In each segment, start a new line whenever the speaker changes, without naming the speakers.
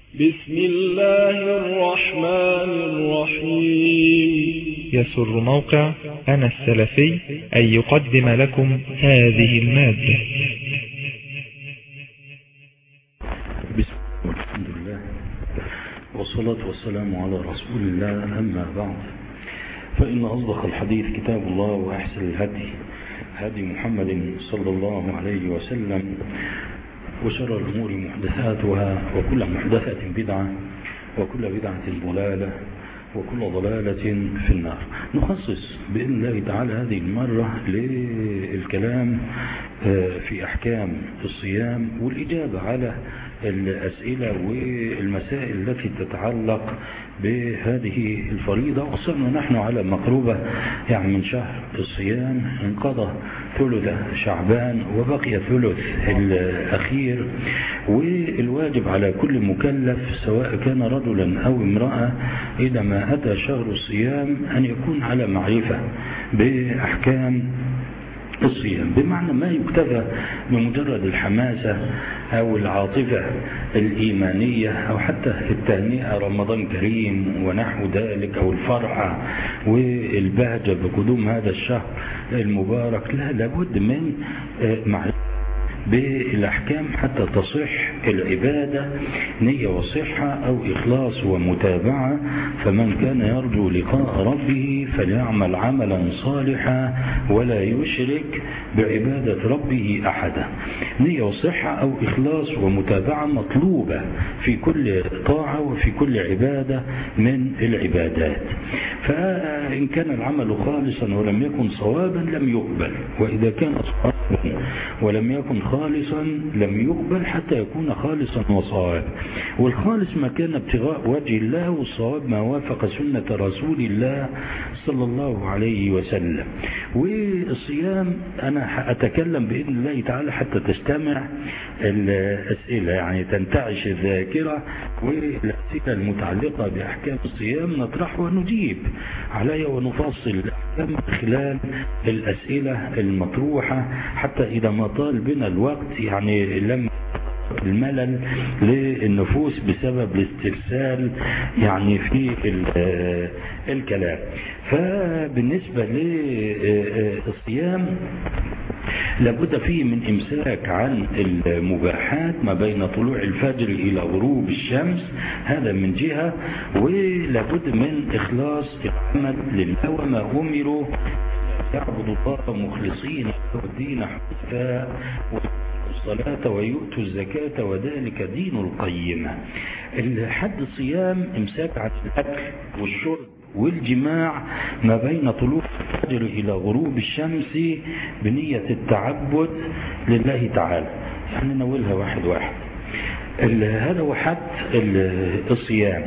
بسم الله الرحمن الرحيم
يسر موقع أنا السلفي أن يقدم لكم هذه المادة
بسم الله والحمد لله والصلاة والسلام على رسول الله أما بعد فإن أصدق الحديث كتاب الله وأحسن الهدي هدي محمد صلى الله عليه وسلم وشر الأمور محدثاتها وكل محدثة بدعة وكل بدعة ضلالة وكل ضلالة في النار نخصص بإذن الله تعالى هذه المرة للكلام في أحكام الصيام والإجابة على الأسئلة والمسائل التي تتعلق بهذه الفريضة وصلنا نحن على مقربة يعني من شهر الصيام انقضى ثلث شعبان وبقي ثلث الأخير والواجب على كل مكلف سواء كان رجلا أو امرأة إذا ما أتى شهر الصيام أن يكون على معرفة بأحكام الصيام بمعنى ما يكتفى بمجرد الحماسة أو العاطفة الإيمانية أو حتى التهنئة رمضان كريم ونحو ذلك أو الفرحة والبهجة بقدوم هذا الشهر المبارك لا لابد من معرفة بالأحكام حتى تصح العبادة نية وصحة أو إخلاص ومتابعة فمن كان يرجو لقاء ربه فليعمل عملا صالحا ولا يشرك بعبادة ربه أحدا نية وصحة أو إخلاص ومتابعة مطلوبة في كل طاعة وفي كل عبادة من العبادات فإن كان العمل خالصا ولم يكن صوابا لم يقبل وإذا كان صوابا ولم يكن خالصا لم يقبل حتى يكون خالصا وصواب والخالص ما كان ابتغاء وجه الله والصواب ما وافق سنة رسول الله صلى الله عليه وسلم والصيام أنا أتكلم بإذن الله تعالى حتى تستمع الأسئلة يعني تنتعش الذاكرة والأسئلة المتعلقة بأحكام الصيام نطرح ونجيب عليها ونفصل الأحكام خلال الأسئلة المطروحة حتى إذا ما طال بنا الوقت يعني لم الملل للنفوس بسبب الاسترسال يعني في الكلام فبالنسبة للصيام لابد فيه من امساك عن المباحات ما بين طلوع الفجر الى غروب الشمس هذا من جهة ولابد من اخلاص العمل لله وما امروا يعبدوا الله مخلصين له الدين حنفاء الصلاة ويؤتوا الزكاة وذلك دين القيمة الحد الصيام امساك عن الأكل والشرب والجماع ما بين طلوع الفجر إلى غروب الشمس بنية التعبد لله تعالى يعني نولها واحد واحد هذا هو حد الصيام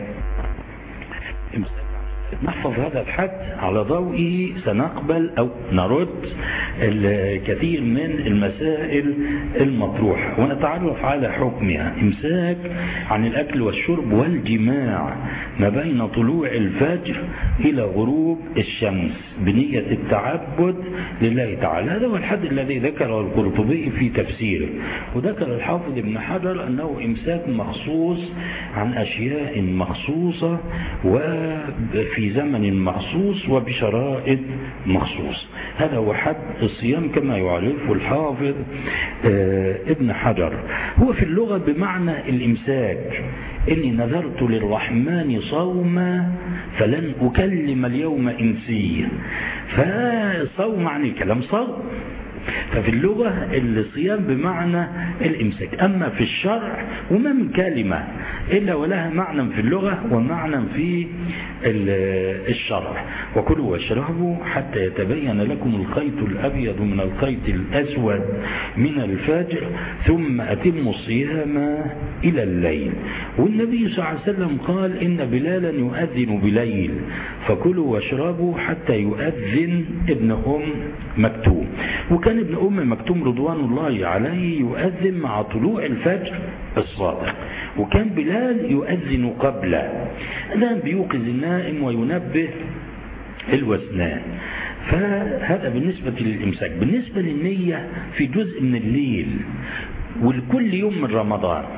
نحفظ هذا الحد على ضوئه سنقبل أو نرد الكثير من المسائل المطروحة ونتعرف على حكمها امساك عن الأكل والشرب والجماع ما بين طلوع الفجر إلى غروب الشمس بنية التعبد لله تعالى هذا هو الحد الذي ذكره القرطبي في تفسيره وذكر الحافظ ابن حجر أنه إمساك مخصوص عن أشياء مخصوصة وفي في زمن مخصوص وبشرائط مخصوص هذا هو حد الصيام كما يعرفه الحافظ ابن حجر هو في اللغة بمعنى الإمساك إني نذرت للرحمن صوما فلن أكلم اليوم إنسيا فصوم يعني كلام صوم ففي اللغة الصيام بمعنى الإمساك أما في الشرع وما من كلمة إلا ولها معنى في اللغة ومعنى في الشرع وكلوا واشربوا حتى يتبين لكم الخيط الأبيض من الخيط الأسود من الفجر ثم أتموا الصيام إلى الليل والنبي صلى الله عليه وسلم قال إن بلالا يؤذن بليل فكلوا واشربوا حتى يؤذن ابن أم مكتوم وكان ابن أم مكتوم رضوان الله عليه يؤذن مع طلوع الفجر الصادق وكان بلال يؤذن قبله الآن بيوقظ النائم وينبه الوثنان فهذا بالنسبة للإمساك بالنسبة للنية في جزء من الليل ولكل يوم من رمضان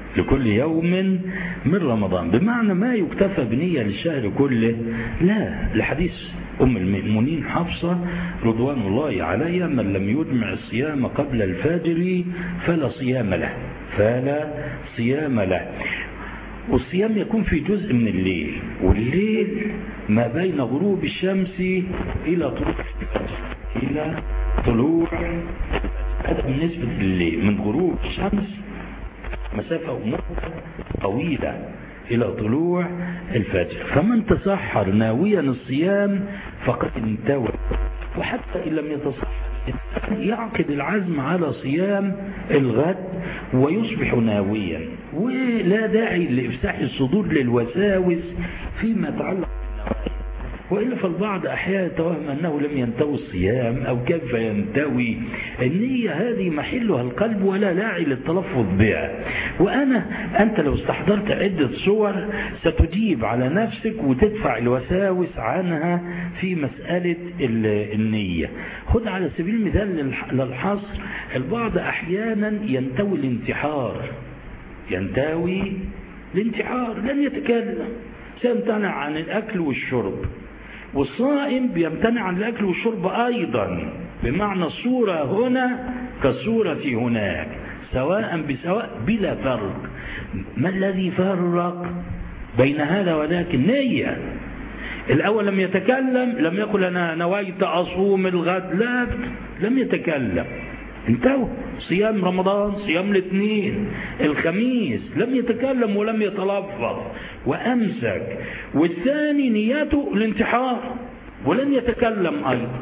لكل يوم من رمضان بمعنى ما يكتفى بنية للشهر كله لا لحديث أم المؤمنين حفصة رضوان الله عليها من لم يجمع الصيام قبل الفجر فلا صيام له فلا صيام له والصيام يكون في جزء من الليل والليل ما بين غروب الشمس إلى طلوع إلى طلوع هذا بالنسبة لليل من غروب الشمس مسافة مدة طويلة إلى طلوع الفجر فمن تسحر ناويا الصيام فقد انتوى وحتى إن لم يتصحر يعقد العزم على صيام الغد ويصبح ناويا ولا داعي لإفساح الصدور للوساوس فيما يتعلق وإلا فالبعض أحيانا يتوهم أنه لم ينتوي الصيام أو كيف ينتوي النية هذه محلها القلب ولا داعي للتلفظ بها وأنا أنت لو استحضرت عدة صور ستجيب على نفسك وتدفع الوساوس عنها في مسألة النية خذ على سبيل المثال للحصر البعض أحيانا ينتوي الانتحار ينتوي الانتحار لن يتكلم سيمتنع عن الأكل والشرب والصائم بيمتنع عن الأكل والشرب أيضا بمعنى الصورة هنا كالصورة هناك سواء بسواء بلا فرق ما الذي فرق بين هذا وذاك النية الأول لم يتكلم لم يقل أنا نويت أصوم الغد لا لم يتكلم انتهوا صيام رمضان صيام الاثنين الخميس لم يتكلم ولم يتلفظ وأمسك والثاني نيته الانتحار ولن يتكلم أيضا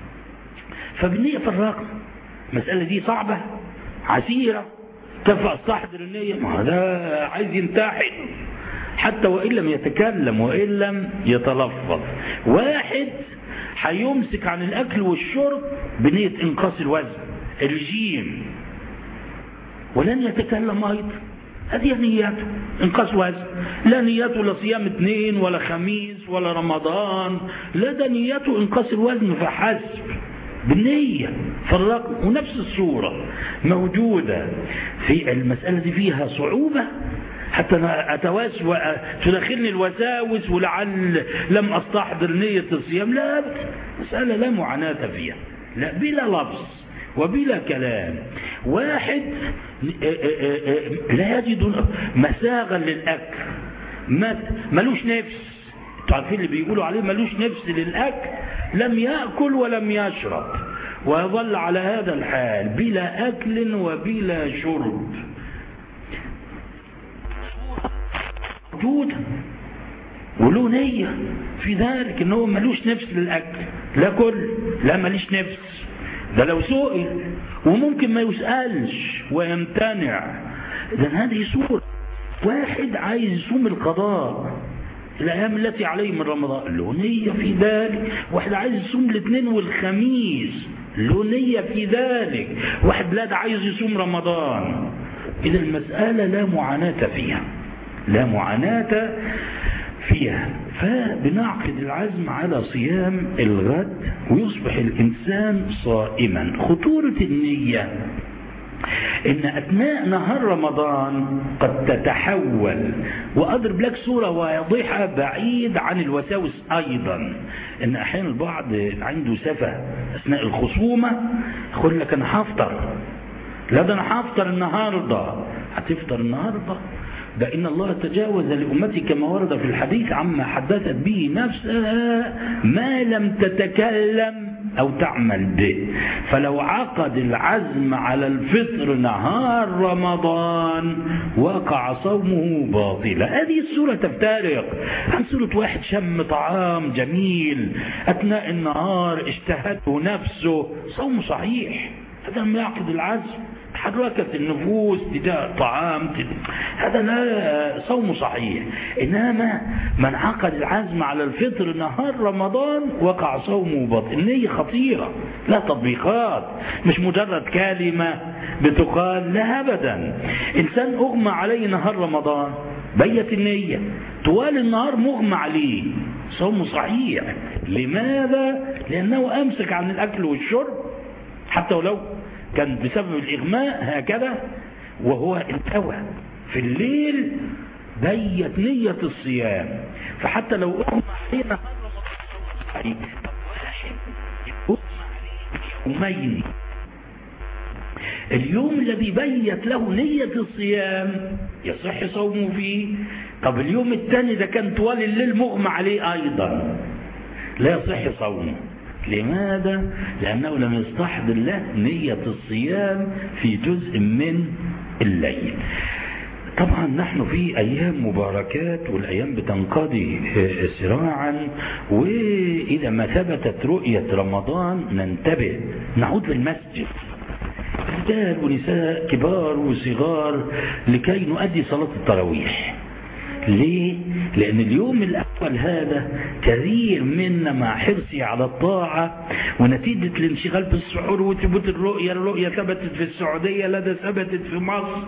فبالنية فرقنا المسألة دي صعبة عسيرة كيف استحضر النية ما هذا عايز ينتحر حتى وإن لم يتكلم وإن لم يتلفظ واحد هيمسك عن الأكل والشرب بنية إنقاص الوزن الجيم ولن يتكلم أيضا هذه نيته انقاص وزن لا نيته لا صيام اثنين ولا خميس ولا رمضان لا ده نيته انقاص الوزن فحسب بالنية فرق ونفس الصورة موجودة في المسألة دي فيها صعوبة حتى أتواس تدخلني الوساوس ولعل لم أستحضر نية الصيام لا مسألة لا معاناة فيها لا بلا لفظ وبلا كلام واحد لا يجد مساغا للأكل ملوش نفس انتوا عارفين اللي بيقولوا عليه ملوش نفس للأكل لم يأكل ولم يشرب ويظل على هذا الحال بلا أكل وبلا شرب موجودة وله نية في ذلك ان هو ملوش نفس للأكل لا كل لا مليش نفس ده لو سئل وممكن ما يسألش ويمتنع إذا هذه صورة واحد عايز يصوم القضاء الأيام التي عليه من رمضان له نية في ذلك واحد عايز يصوم الاثنين والخميس له نية في ذلك واحد لا ده عايز يصوم رمضان إذا المسألة لا معاناة فيها لا معاناة فيها فبنعقد العزم على صيام الغد ويصبح الإنسان صائما خطورة النية إن أثناء نهار رمضان قد تتحول وأضرب لك صورة واضحة بعيد عن الوساوس أيضا إن أحيانا البعض عنده سفة أثناء الخصومة يقول لك أنا هفطر لا ده أنا هفطر النهاردة هتفطر النهاردة ده إن الله تجاوز لأمتي كما ورد في الحديث عما حدثت به نفسها ما لم تتكلم أو تعمل به فلو عقد العزم على الفطر نهار رمضان وقع صومه باطلا هذه السورة تفترق عن سورة واحد شم طعام جميل أثناء النهار اشتهته نفسه صوم صحيح هذا لم يعقد العزم تحركت النفوس تجاه الطعام هذا لا صوم صحيح إنما من عقد العزم على الفطر نهار رمضان وقع صومه باطل النية خطيرة لا تطبيقات مش مجرد كلمة بتقال لا أبدا إنسان أغمى عليه نهار رمضان بيت النية طوال النهار مغمى عليه صوم صحيح لماذا؟ لأنه أمسك عن الأكل والشرب حتى ولو كان بسبب الإغماء هكذا وهو انتوى في الليل ديت نية الصيام فحتى لو أغمى علينا واحد أغمى عليه يومين اليوم الذي بيت له نية الصيام يصح صومه فيه طب اليوم الثاني ده كان طوال الليل مغمى عليه أيضا لا يصح صومه لماذا؟ لأنه لم يستحضر له نية الصيام في جزء من الليل طبعا نحن في أيام مباركات والأيام بتنقضي سراعا وإذا ما ثبتت رؤية رمضان ننتبه نعود للمسجد رجال ونساء كبار وصغار لكي نؤدي صلاة التراويح ليه؟ لأن اليوم الأول هذا كثير منا مع حرصه على الطاعة ونتيجة الانشغال بالسحور وثبوت الرؤية الرؤية ثبتت في السعودية لا ده ثبتت في مصر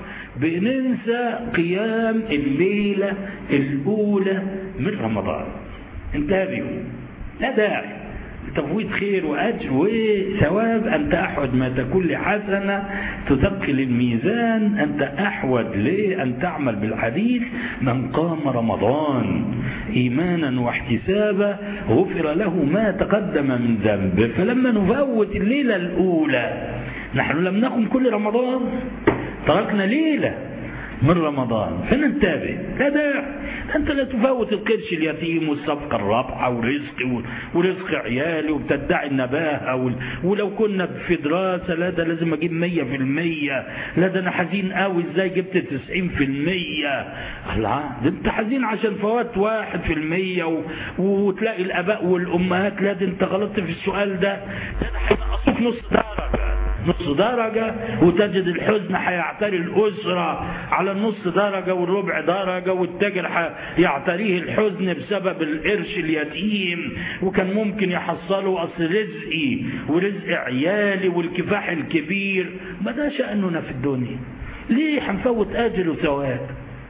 بننسى قيام الليلة الأولى من رمضان انتبهوا لا داعي تفويض خير وأجر وثواب أنت أحوج ما تكون لحسنة تثقل الميزان أنت أحوج لأن تعمل بالحديث من قام رمضان إيمانا واحتسابا غفر له ما تقدم من ذنبه فلما نفوت الليلة الأولى نحن لم نقم كل رمضان تركنا ليلة من رمضان فننتبه هذا أنت لا تفوت القرش اليتيم والصفقة الرابحة ورزقي ورزق عيالي وبتدعي النباهة ولو كنا في دراسة لا ده لازم أجيب مية في المية لا ده أنا حزين قوي إزاي جبت تسعين في المية الله ده أنت حزين عشان فوات واحد في المية و... وتلاقي الآباء والأمهات لا ده أنت غلطت في السؤال ده ده أنا هينقصوك نص درجة نص درجة وتجد الحزن هيعتري الأسرة على النص درجة والربع درجة والتاجر يعتريه الحزن بسبب القرش اليتيم وكان ممكن يحصله أصل رزقي ورزق عيالي والكفاح الكبير ما ده شأننا في الدنيا ليه هنفوت أجر وثواب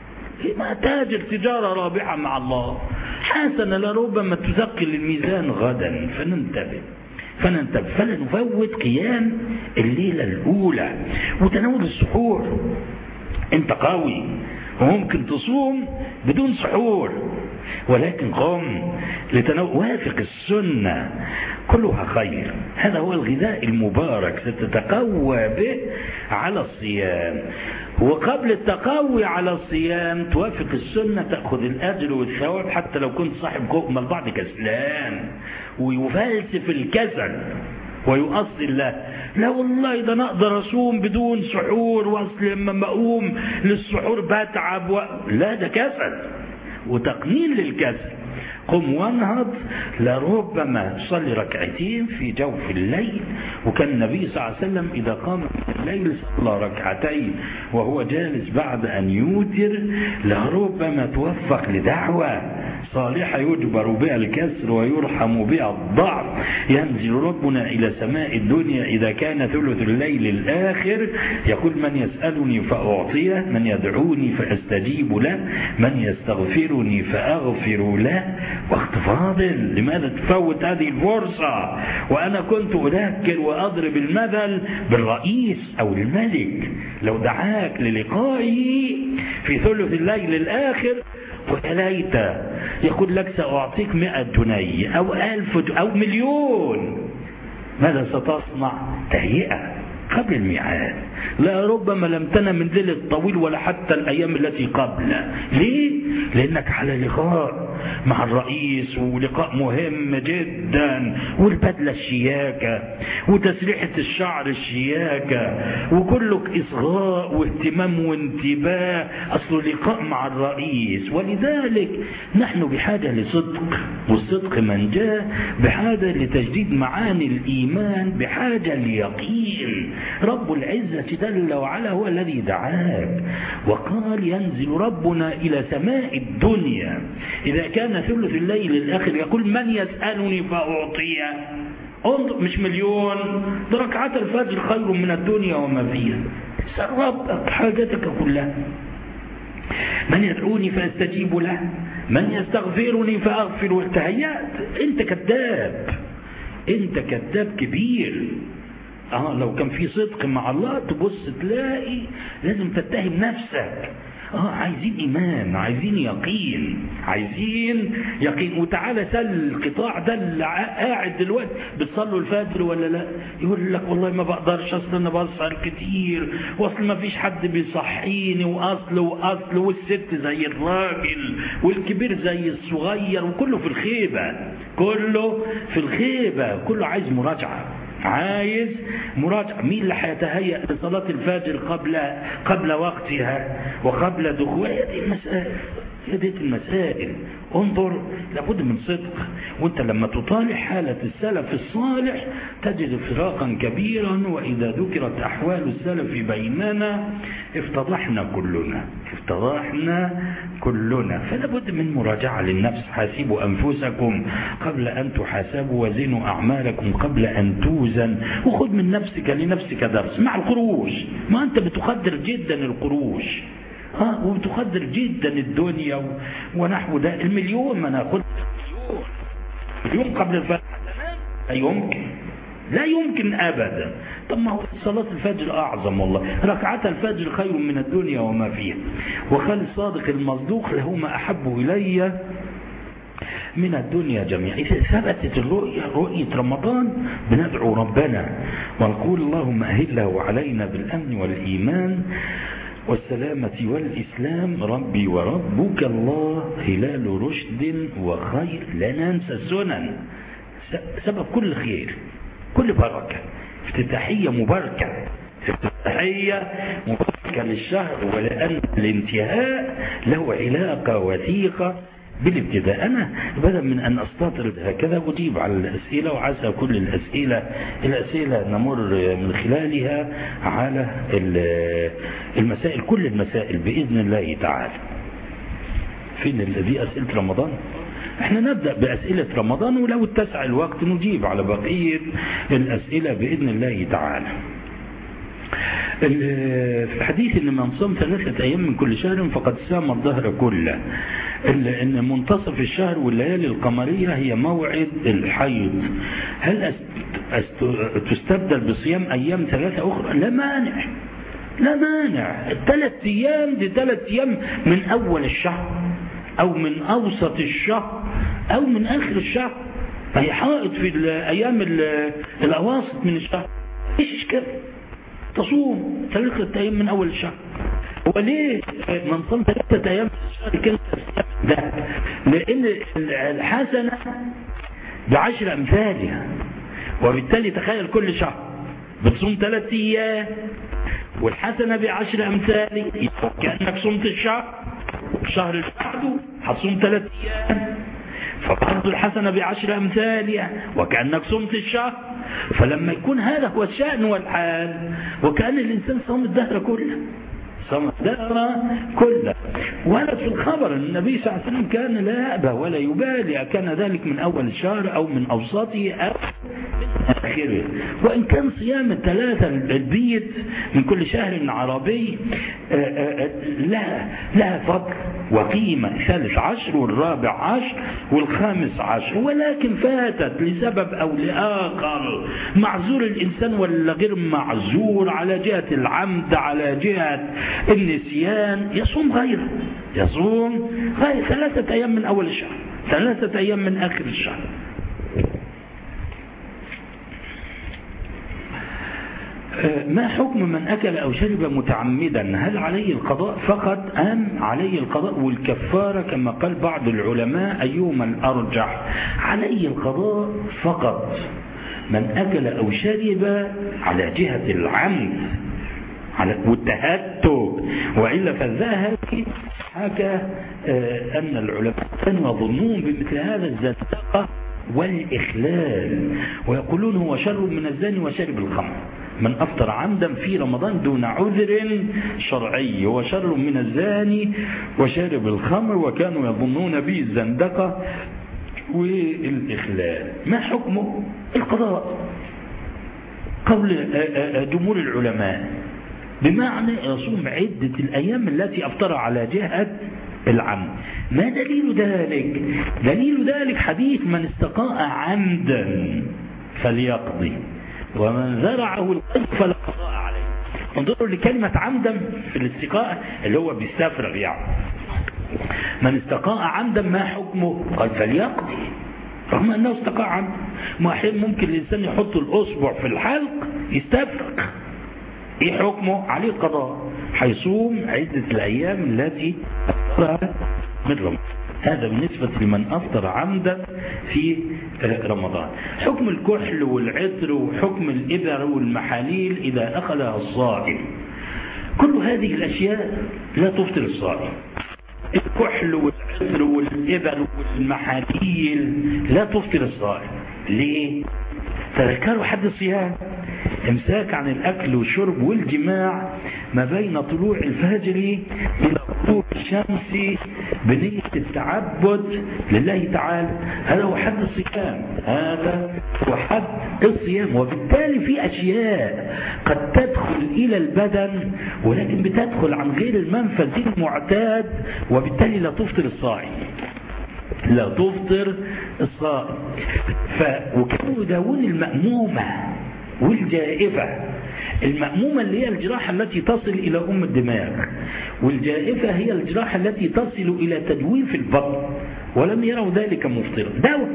ما تاجر تجارة رابحة مع الله حسنة لربما تثقل الميزان غدا فننتبه فننتبه فلا نفوت قيام الليلة الأولى وتناول السحور انت قوي وممكن تصوم بدون سحور ولكن قم لتناول وافق السنة كلها خير هذا هو الغذاء المبارك ستتقوى به على الصيام وقبل التقوي على الصيام توافق السنة تأخذ الأجر والثواب حتى لو كنت صاحب قوم البعض كسلان ويفلسف الكسل ويؤصل له لا والله ده انا اقدر اصوم بدون سحور واصل لما بقوم للسحور بتعب و... لا ده كسل وتقنين للكسل قم وانهض لربما صلي ركعتين في جوف الليل وكان النبي صلى الله عليه وسلم إذا قام من الليل صلى ركعتين وهو جالس بعد أن يوتر لربما توفق لدعوة صالحة يجبر بها الكسر ويرحم بها الضعف ينزل ربنا إلى سماء الدنيا إذا كان ثلث الليل الآخر يقول من يسألني فأعطيه من يدعوني فأستجيب له من يستغفرني فأغفر له وقت فاضل لماذا تفوت هذه الفرصة وأنا كنت أذكر وأضرب المثل بالرئيس أو الملك لو دعاك للقائه في ثلث الليل الآخر وتليت يقول لك سأعطيك مئة جنيه أو ألف أو مليون ماذا ستصنع تهيئة قبل الميعاد لا ربما لم تنم من ذل الطويل ولا حتى الأيام التي قبله ليه؟ لأنك على لقاء مع الرئيس ولقاء مهم جدا والبدلة الشياكة وتسريحة الشعر الشياكة وكلك إصغاء واهتمام وانتباه أصل لقاء مع الرئيس ولذلك نحن بحاجة لصدق والصدق من جاء بحاجة لتجديد معاني الإيمان بحاجة ليقين رب العزة جل وعلا هو الذي دعاك وقال ينزل ربنا إلى سماء الدنيا إذا كان ثلث الليل الآخر يقول من يسألني فأعطيه انظر مش مليون ده ركعات الفجر خير من الدنيا وما فيها اسأل ربك حاجتك كلها من يدعوني فاستجيب له من يستغفرني فاغفر له تهيأت انت كذاب انت كذاب كبير اه لو كان في صدق مع الله تبص تلاقي لازم تتهم نفسك اه عايزين ايمان عايزين يقين عايزين يقين وتعالى سل القطاع ده اللي قاعد دلوقتي بتصلوا الفجر ولا لا يقول لك والله ما بقدرش اصل انا بسهر كتير واصل ما فيش حد بيصحيني واصل واصل والست زي الراجل والكبير زي الصغير وكله في الخيبه كله في الخيبه كله عايز مراجعه عايز مراجعة مين اللي هيتهيأ لصلاة الفجر قبل قبل وقتها وقبل دخول هي دي المسائل هي دي المسائل انظر لابد من صدق وانت لما تطالع حالة السلف الصالح تجد فراقا كبيرا وإذا ذكرت أحوال السلف بيننا افتضحنا كلنا افتضحنا كلنا فلابد من مراجعة للنفس حاسبوا أنفسكم قبل أن تحاسبوا وزنوا أعمالكم قبل أن توزن وخذ من نفسك لنفسك درس مع القروش ما أنت بتقدر جدا القروش ها وبتقدر جدا الدنيا ونحو ده المليون ما ناخذ مليون قبل الفجر لا يمكن لا يمكن ابدا طب ما هو صلاة الفجر اعظم والله ركعات الفجر خير من الدنيا وما فيها وخالد الصادق المصدوق له ما احب الي من الدنيا جميعا إذا ثبتت الرؤية رؤية رمضان بندعو ربنا ونقول اللهم أهله علينا بالأمن والإيمان والسلامة والإسلام ربي وربك الله هلال رشد وخير لا ننسى السنن سبب كل خير كل بركة افتتاحية مباركة افتتاحية مباركة للشهر ولأن الانتهاء له علاقة وثيقة بالابتداء أنا بدل من أن أستطرد هكذا أجيب على الأسئلة وعسى كل الأسئلة الأسئلة نمر من خلالها على المسائل كل المسائل بإذن الله تعالى فين الذي أسئلة رمضان احنا نبدأ بأسئلة رمضان ولو اتسع الوقت نجيب على بقية الأسئلة بإذن الله تعالى في حديث ان من صام ثلاثة ايام من كل شهر فقد سام الظهر كله ان منتصف الشهر والليالي القمرية هي موعد الحيض هل أست... أست... تستبدل بصيام ايام ثلاثة اخرى لا مانع لا مانع الثلاث ايام دي ثلاث ايام من اول الشهر او من اوسط الشهر او من اخر الشهر هي حائط في الايام الاواسط من الشهر ايش اشكال تصوم ثلاثة أيام من أول الشهر وليه من صام ثلاثة أيام في الشهر كده ده لأن الحسنة بعشر أمثالها وبالتالي تخيل كل شهر بتصوم ثلاثة أيام والحسنة بعشر أمثالها كأنك صمت الشهر الشهر اللي بعده هتصوم ثلاثة أيام فبرضه الحسنة بعشر أمثالها وكأنك صمت الشهر فلما يكون هذا هو الشأن والحال وكأن الإنسان صام الدهر كله صام الدهر كله ورد في الخبر أن النبي صلى الله عليه وسلم كان لا يأبى ولا يبالي أكان ذلك من أول الشهر أو من أوسطه أو آخره وإن كان صيام الثلاثة البيت من كل شهر عربي لها لها فضل وقيمة الثالث عشر والرابع عشر والخامس عشر ولكن فاتت لسبب أو لآخر معذور الإنسان ولا غير معذور على جهة العمد على جهة النسيان يصوم غيره يصوم غير ثلاثة أيام من أول الشهر ثلاثة أيام من آخر الشهر ما حكم من أكل أو شرب متعمدا هل عليه القضاء فقط أم عليه القضاء والكفارة كما قال بعض العلماء أيهما الأرجح عليه القضاء فقط من أكل أو شرب على جهة العمد على والتهتك وإلا فالذهب حكى أن العلماء كانوا يظنون بمثل هذا الزندقة والإخلال ويقولون هو شر من الزاني وشرب الخمر من أفطر عمدا في رمضان دون عذر شرعي هو شر من الزاني وشارب الخمر وكانوا يظنون به الزندقة والإخلال ما حكمه القضاء قول جمهور العلماء بمعنى يصوم عدة الأيام التي أفطر على جهة العمد ما دليل ذلك دليل ذلك حديث من استقاء عمدا فليقضي ومن زرعه القلب فلا قضاء عليه انظروا لكلمة عمدا في الاستقاء اللي هو بيستفرغ يعني من استقاء عمدا ما حكمه قال فليقضي رغم انه استقاء عمدا ما احيانا ممكن الانسان يحط الاصبع في الحلق يستفرغ ايه حكمه عليه القضاء هيصوم عدة الايام التي أفطرها من رمضان هذا بالنسبة لمن أفطر عمدا في رمضان حكم الكحل والعطر وحكم الإبر والمحاليل إذا أخذها الصائم كل هذه الأشياء لا تفطر الصائم الكحل والعطر والإبر والمحاليل لا تفطر الصائم ليه؟ تذكروا حد الصيام امساك عن الأكل والشرب والجماع ما بين طلوع الفجر إلى غروب الشمس بنية التعبد لله تعالى هذا هو حد الصيام هذا هو حد الصيام وبالتالي في أشياء قد تدخل إلى البدن ولكن بتدخل عن غير المنفذ المعتاد وبالتالي لا تفطر الصائم لا تفطر الصائم ف... وكانوا يداوون المأمومة والجائفة المأمومة اللي هي الجراحة التي تصل إلى أم الدماغ والجائفة هي الجراحة التي تصل إلى تجويف البطن ولم يروا ذلك مفطرا دواء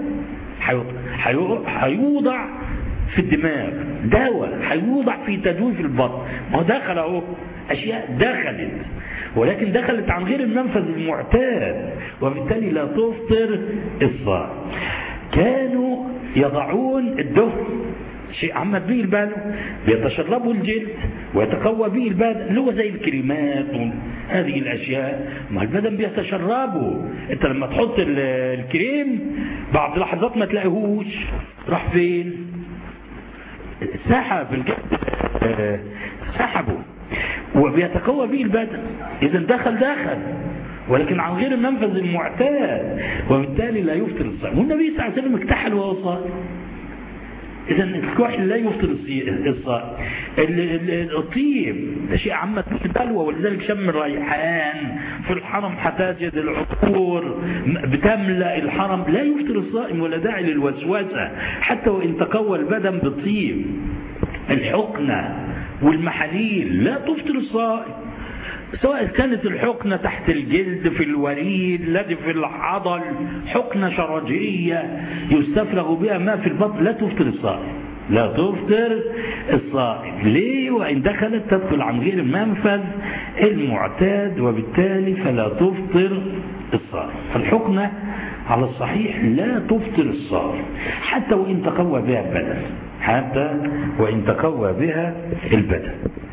هيوضع في الدماغ دواء هيوضع في تجويف البطن ما دخل اهو أشياء دخلت ولكن دخلت عن غير المنفذ المعتاد وبالتالي لا تفطر الصائم كانوا يضعون الدهن شيء عمد به البال بيتشربوا الجلد ويتقوى به البدن اللي هو زي الكريمات هذه الاشياء ما البدن بيتشربه انت لما تحط الكريم بعد لحظات ما تلاقيهوش راح فين سحب الجلد سحبه وبيتقوى به البدن اذا دخل دخل ولكن عن غير المنفذ المعتاد وبالتالي لا يفطر الصائم والنبي صلى الله عليه وسلم اكتحل وهو صائم اذا الكحل لا يفطر الصائم الطيب ده شيء عامة البلوى ولذلك شم الريحان في الحرم حتاجد العطور بتملأ الحرم لا يفطر الصائم ولا داعي للوسوسة حتى وإن تقوى البدن بالطيب الحقنة والمحاليل لا تفطر الصائم سواء كانت الحقنة تحت الجلد في الوريد الذي في العضل حقنة شرجية يستفرغ بها ما في البطن لا تفطر الصائم لا تفطر الصائم ليه وإن دخلت تدخل عن غير المنفذ المعتاد وبالتالي فلا تفطر الصائم فالحقنة على الصحيح لا تفطر الصائم حتى وإن تقوى بها البدن حتى وإن تقوى بها البدن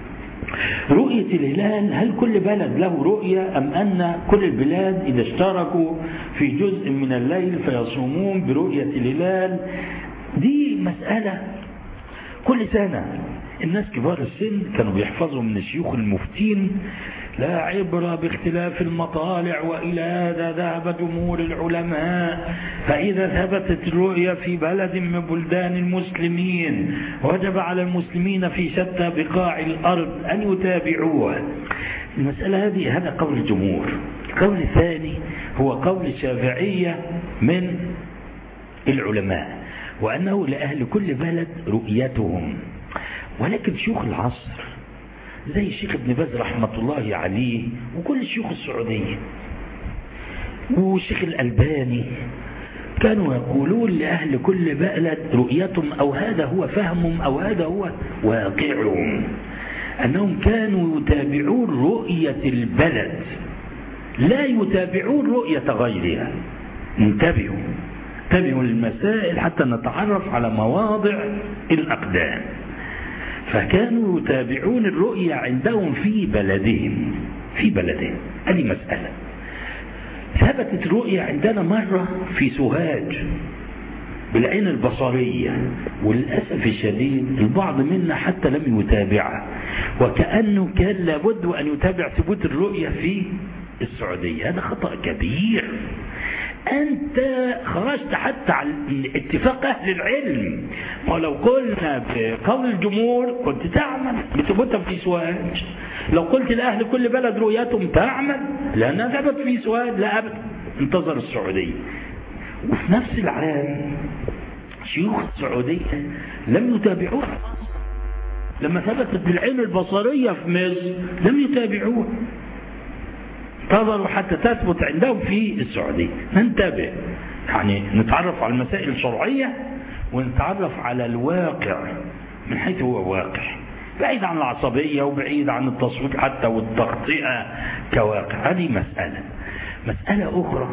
رؤية الهلال هل كل بلد له رؤية أم أن كل البلاد إذا اشتركوا في جزء من الليل فيصومون برؤية الهلال دي مسألة كل سنة الناس كبار السن كانوا بيحفظوا من الشيوخ المفتين لا عبرة باختلاف المطالع وإلى هذا ذهب جمهور العلماء فإذا ثبتت الرؤية في بلد من بلدان المسلمين وجب على المسلمين في شتى بقاع الأرض أن يتابعوها المسألة هذه هذا قول الجمهور القول الثاني هو قول الشافعية من العلماء وأنه لأهل كل بلد رؤيتهم ولكن شيوخ العصر زي الشيخ ابن باز رحمة الله عليه وكل الشيوخ السعودية والشيخ الألباني كانوا يقولون لأهل كل بلد رؤيتهم أو هذا هو فهمهم أو هذا هو واقعهم أنهم كانوا يتابعون رؤية البلد لا يتابعون رؤية غيرها انتبهوا انتبهوا للمسائل حتى نتعرف على مواضع الأقدام فكانوا يتابعون الرؤيا عندهم في بلدهم في بلدهم هذه مسألة ثبتت الرؤيا عندنا مرة في سوهاج بالعين البصرية وللأسف الشديد البعض منا حتى لم يتابعها وكأنه كان لابد أن يتابع ثبوت الرؤيا في السعودية هذا خطأ كبير أنت خرجت حتى عن اتفاق أهل العلم ولو قلنا بقول الجمهور كنت تعمل بثبوتها في سوهاج لو قلت لأهل كل بلد رؤيتهم تعمل لأنها ثبت في سوهاج لا أبدا انتظر السعودية وفي نفس العام شيوخ السعودية لم يتابعوها لما ثبتت بالعين البصرية في مصر لم يتابعوها انتظروا حتى تثبت عندهم في السعودية ننتبه يعني نتعرف على المسائل الشرعية ونتعرف على الواقع من حيث هو واقع بعيد عن العصبية وبعيد عن التصويت حتى والتخطئة كواقع هذه مسألة مسألة أخرى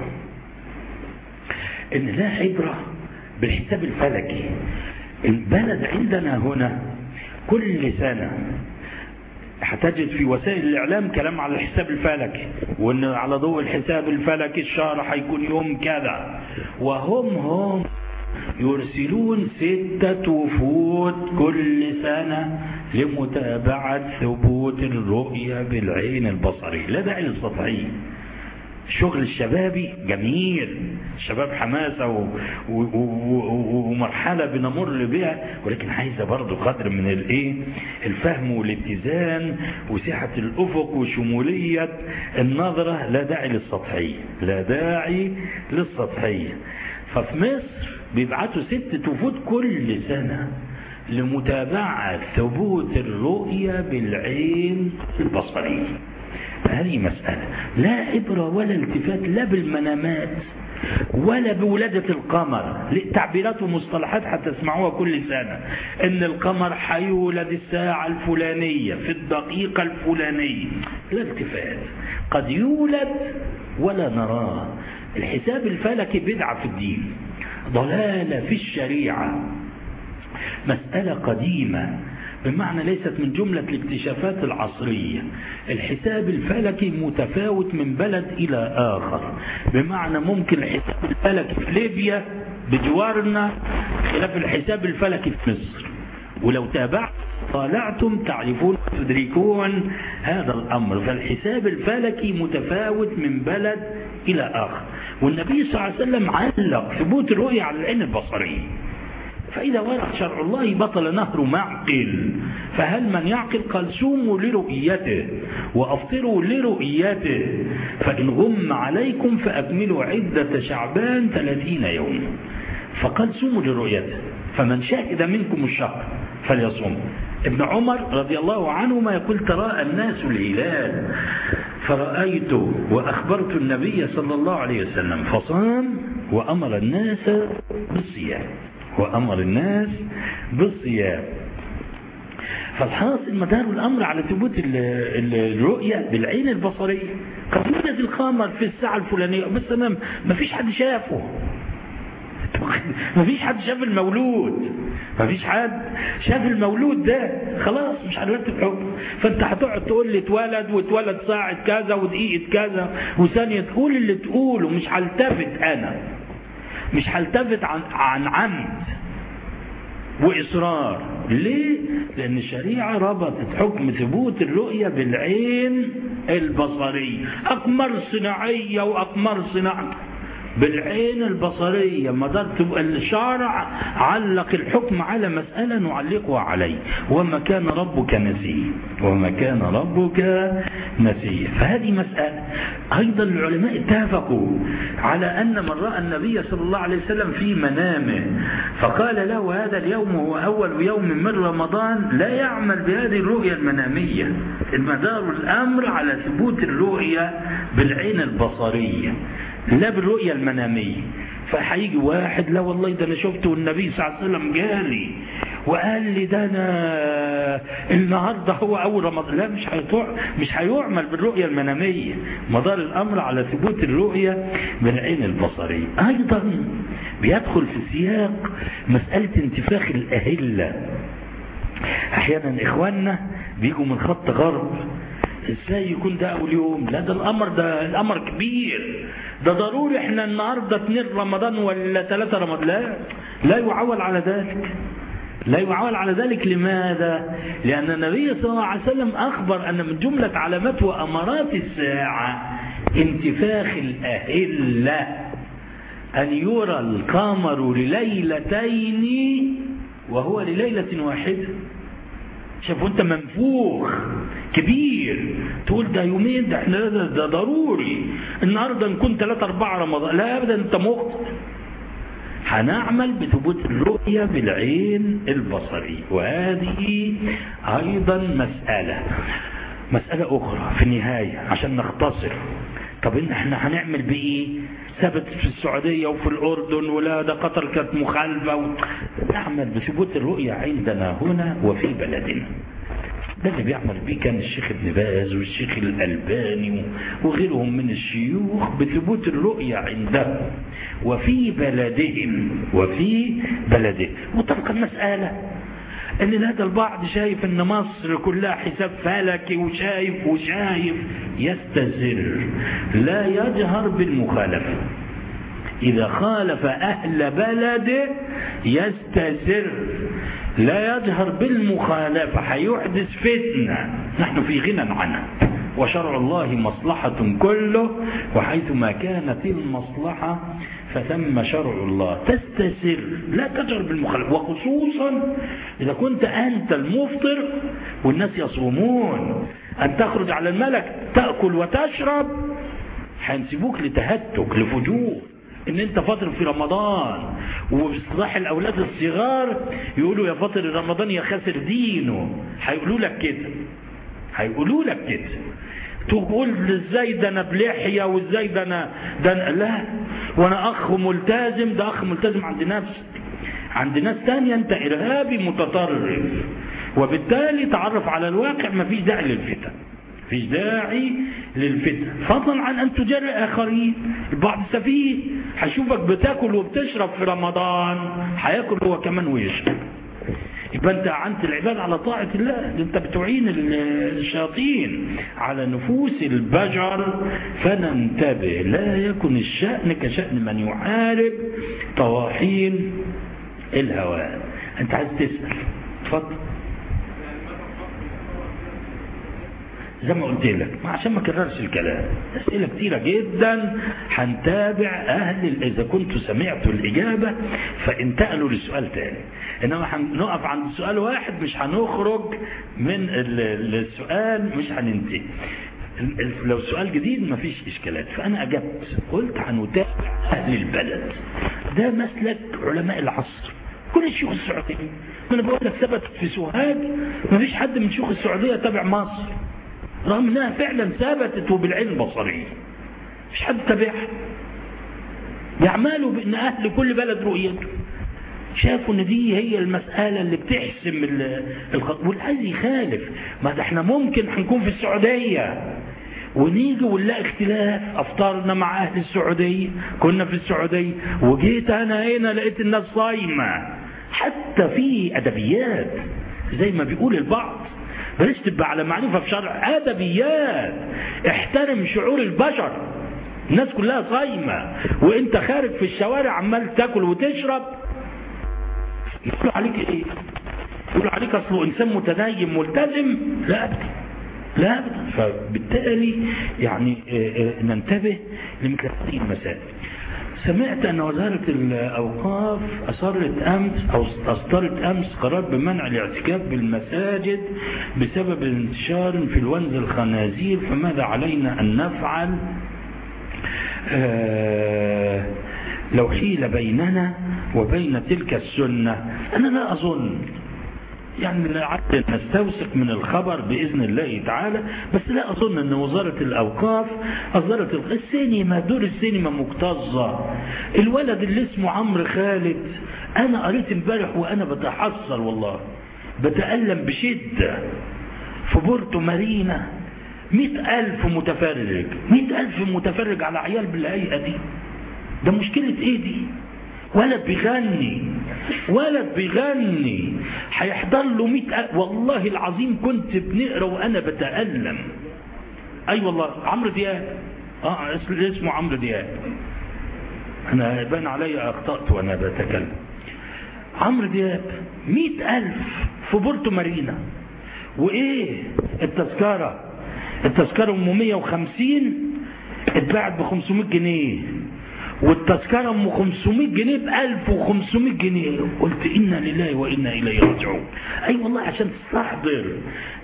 إن لا عبرة بالحساب الفلكي البلد عندنا هنا كل سنة هتجد في وسائل الإعلام كلام على الحساب الفلكي وإن على ضوء الحساب الفلكي الشهر هيكون يوم كذا وهم هم يرسلون ستة وفود كل سنة لمتابعة ثبوت الرؤية بالعين البصرية لا داعي للسطحية الشغل الشبابي جميل الشباب حماسة و... و... و... ومرحلة بنمر بها ولكن عايزة برضو قدر من الايه الفهم والاتزان وسعة الافق وشمولية النظرة لا داعي للسطحية لا داعي للسطحية ففي مصر بيبعتوا ست وفود كل سنة لمتابعة ثبوت الرؤية بالعين البصرية هذه مسألة لا عبرة ولا التفات لا بالمنامات ولا بولادة القمر تعبيرات ومصطلحات هتسمعوها كل سنة ان القمر حيولد الساعة الفلانية في الدقيقة الفلانية لا التفات قد يولد ولا نراه الحساب الفلكي بدعة في الدين ضلالة في الشريعة مسألة قديمة بمعنى ليست من جملة الاكتشافات العصرية الحساب الفلكي متفاوت من بلد إلى آخر بمعنى ممكن الحساب الفلكي في ليبيا بجوارنا خلاف الحساب الفلكي في مصر ولو تابعت طالعتم تعرفون تدركون هذا الأمر فالحساب الفلكي متفاوت من بلد إلى آخر والنبي صلى الله عليه وسلم علق ثبوت الرؤية على العين البصرية فإذا ورد شرع الله بطل نهر معقل فهل من يعقل قال سوموا لرؤيته وأفطروا لرؤيته فإن غم عليكم فأكملوا عدة شعبان ثلاثين يوم فقال سوموا لرؤيته فمن شهد منكم الشهر فليصوم ابن عمر رضي الله عنهما يقول تراءى الناس الهلال فرأيت وأخبرت النبي صلى الله عليه وسلم فصام وأمر الناس بالصيام وأمر الناس بالصيام فالحاصل مدار الأمر على ثبوت الرؤية بالعين البصرية قد يوجد القمر في الساعة الفلانية بس أنا ما فيش حد شافه ما فيش حد شاف المولود ما فيش حد شاف المولود ده خلاص مش هنرتب حكم فانت هتقعد تقول لي اتولد واتولد ساعة كذا ودقيقة كذا وثانية تقول اللي تقوله مش هلتفت انا مش هلتفت عن عن عمد وإصرار ليه؟ لأن الشريعة ربطت حكم ثبوت الرؤية بالعين البصرية أقمار صناعية وأقمار صناعية بالعين البصرية مدار تبقى الشارع علق الحكم على مسألة نعلقها عليه وما كان ربك نسيه وما كان ربك نسيه فهذه مسألة أيضا العلماء اتفقوا على أن من رأى النبي صلى الله عليه وسلم في منامه فقال له هذا اليوم هو أول يوم من رمضان لا يعمل بهذه الرؤية المنامية المدار الأمر على ثبوت الرؤية بالعين البصرية لا بالرؤية المنامية فهيجي واحد لا والله ده انا شفته والنبي صلى الله عليه وسلم جالي وقال لي ده انا النهارده هو اول رمضان لا مش هيطع مش هيعمل بالرؤيه المناميه مدار الامر على ثبوت الرؤيه بالعين البصريه ايضا بيدخل في سياق مساله انتفاخ الاهله احيانا اخواننا بيجوا من خط غرب ازاي يكون ده اول يوم لا ده الامر ده الامر كبير ده ضروري احنا النهارده 2 رمضان ولا 3 رمضان لا لا يعول على ذلك لا يعول على ذلك لماذا لأن النبي صلى الله عليه وسلم أخبر أن من جملة علامات وأمارات الساعة انتفاخ الأهلة أن يرى القمر لليلتين وهو لليلة واحدة شوفوا انت منفوخ كبير تقول ده يومين ده احنا ده, ده ضروري النهارده نكون 3 4 رمضان لا ابدا انت مخطئ هنعمل بثبوت الرؤية بالعين البصري وهذه أيضا مسألة مسألة أخرى في النهاية عشان نختصر طب إن احنا هنعمل بإيه ثبت في السعودية وفي الأردن ولا ده قطر كانت مخالفة و... نعمل بثبوت الرؤية عندنا هنا وفي بلدنا ده اللي بيعمل بيه كان الشيخ ابن باز والشيخ الألباني وغيرهم من الشيوخ بثبوت الرؤية عندهم وفي بلدهم وفي بلدهم وطبقا المسألة ان هذا البعض شايف ان مصر كلها حساب فلكي وشايف وشايف يستزر لا يجهر بالمخالفة إذا خالف أهل بلده يستزر لا يجهر بالمخالفة حيحدث فتنة نحن في غنى عنها وشرع الله مصلحة كله وحيثما كانت المصلحة فثم شرع الله تستسر لا تجهر بالمخالفة وخصوصا إذا كنت أنت المفطر والناس يصومون أن تخرج على الملك تأكل وتشرب هينسبوك لتهتك لفجور ان انت فاطر في رمضان وباصلاح الاولاد الصغار يقولوا يا فاطر رمضان يا خاسر دينه هيقولوا لك كده هيقولوا لك كده تقول ازاي ده انا بلحيه وازاي ده انا ده أنا لا وانا اخ ملتزم ده اخ ملتزم عند نفسك عند ناس تانية انت ارهابي متطرف وبالتالي تعرف على الواقع مفيش داعي للفتن مفيش داعي للفتن فضلا عن ان تجري اخرين البعض سفيه هيشوفك بتاكل وبتشرب في رمضان هياكل هو كمان ويشرب يبقى انت اعنت العباد على طاعة الله انت بتعين الشياطين على نفوس البشر فننتبه لا يكن الشأن كشأن من يحارب طواحين الهوى انت عايز تسأل اتفضل زي ما قلت لك ما عشان ما كررش الكلام اسئله كتيره جدا هنتابع اهل اذا كنت سمعت الاجابه فانتقلوا لسؤال تاني انما هنقف عند سؤال واحد مش هنخرج من السؤال مش هننتهي لو سؤال جديد مفيش اشكالات فانا اجبت قلت هنتابع اهل البلد ده مسلك علماء العصر كل الشيوخ السعوديه انا بقول لك ثبت في سوهاج مفيش حد من شيوخ السعوديه تابع مصر رغم انها فعلا ثبتت وبالعين البصريه مش حد تابعها يعملوا بان اهل كل بلد رؤيته شافوا ان دي هي المسألة اللي بتحسم الخط واللي عايز يخالف ما ده احنا ممكن هنكون في السعودية ونيجي ونلاقي اختلاف افطرنا مع اهل السعودية كنا في السعودية وجيت انا هنا لقيت الناس صايمة حتى في ادبيات زي ما بيقول البعض بلاش تبقى على معرفة في شرع أدبيات احترم شعور البشر الناس كلها صايمة وانت خارج في الشوارع عمال تاكل وتشرب يقولوا عليك ايه يقولوا عليك اصله انسان متدين ملتزم لا لا فبالتالي يعني ننتبه لمثل هذه المسائل سمعت أن وزارة الأوقاف أصرت أمس أو أصدرت أمس قرار بمنع الاعتكاف بالمساجد بسبب انتشار انفلونزا الخنازير فماذا علينا أن نفعل آه لو حيل بيننا وبين تلك السنة أنا لا أظن يعني لعل نستوثق من الخبر بإذن الله تعالى بس لا أظن أن وزارة الأوقاف أصدرت السينما دور السينما مكتظة الولد اللي اسمه عمرو خالد أنا قريت امبارح وأنا بتحصل والله بتألم بشدة في بورتو مارينا مئة ألف متفرج مئة ألف متفرج على عيال بالهيئة دي ده مشكلة ايه دي ولد بيغني ولد بيغني هيحضر له مئة ألف والله العظيم كنت بنقرا وانا بتألم اي أيوة والله عمرو دياب اه اسمه عمرو دياب انا بان علي اخطأت وانا بتكلم عمرو دياب مئة ألف في بورتو مارينا وايه التذكرة التذكرة ام 150 اتباعت ب 500 جنيه والتذكرة ام 500 جنيه ب 1500 جنيه قلت إنا لله وإنا إليه راجعون أي أيوة والله عشان تستحضر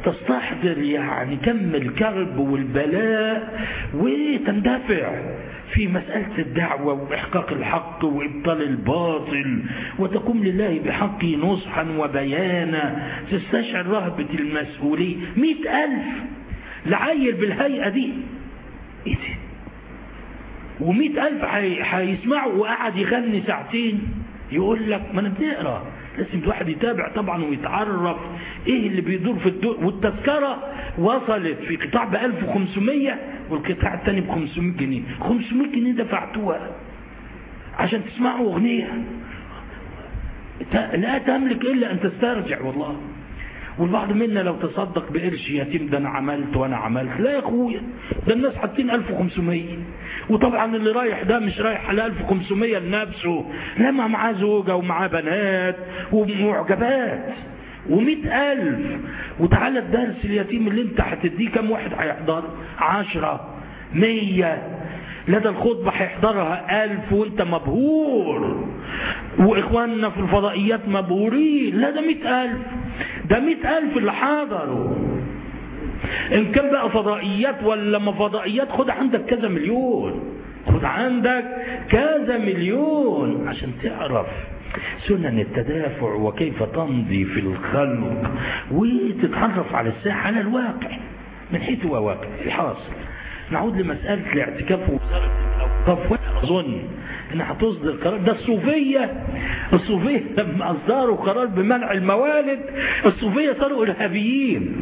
تستحضر يعني كم الكرب والبلاء وتندفع في مسألة الدعوة وإحقاق الحق وإبطال الباطل وتقوم لله بحقه نصحا وبيانا تستشعر رهبة المسؤولية مئة ألف لعيل بالهيئة دي إيه ده ومئة ألف هيسمعوا وقعد يغني ساعتين يقول لك ما أنا بنقرا لازم الواحد يتابع طبعا ويتعرف ايه اللي بيدور في الدور والتذكرة وصلت في قطاع ب 1500 والقطاع الثاني ب 500 جنيه 500 جنيه دفعتوها عشان تسمعوا اغنية لا تملك الا ان تسترجع والله والبعض منا لو تصدق بقرش يتيم ده انا عملت وانا عملت لا يا اخويا ده الناس حاطين 1500 وطبعا اللي رايح ده مش رايح على 1500 لنفسه لما معاه زوجه ومعاه بنات ومعجبات ومئة ألف وتعالى الدرس اليتيم اللي انت هتديه كم واحد هيحضر عشرة مية لدى الخطبة هيحضرها ألف وانت مبهور وإخواننا في الفضائيات مبهورين لا ده مئة ألف ده مئة ألف اللي حضروا إن كان بقى فضائيات ولا ما فضائيات خد عندك كذا مليون خد عندك كذا مليون عشان تعرف سنن التدافع وكيف تمضي في الخلق وتتعرف على الساحة على الواقع من حيث هو واقع الحاصل نعود لمسألة الاعتكاف ووزارة الأوقاف وأنا أظن إنها هتصدر قرار ده الصوفية الصوفية لما أصدروا قرار بمنع الموالد الصوفية صاروا إرهابيين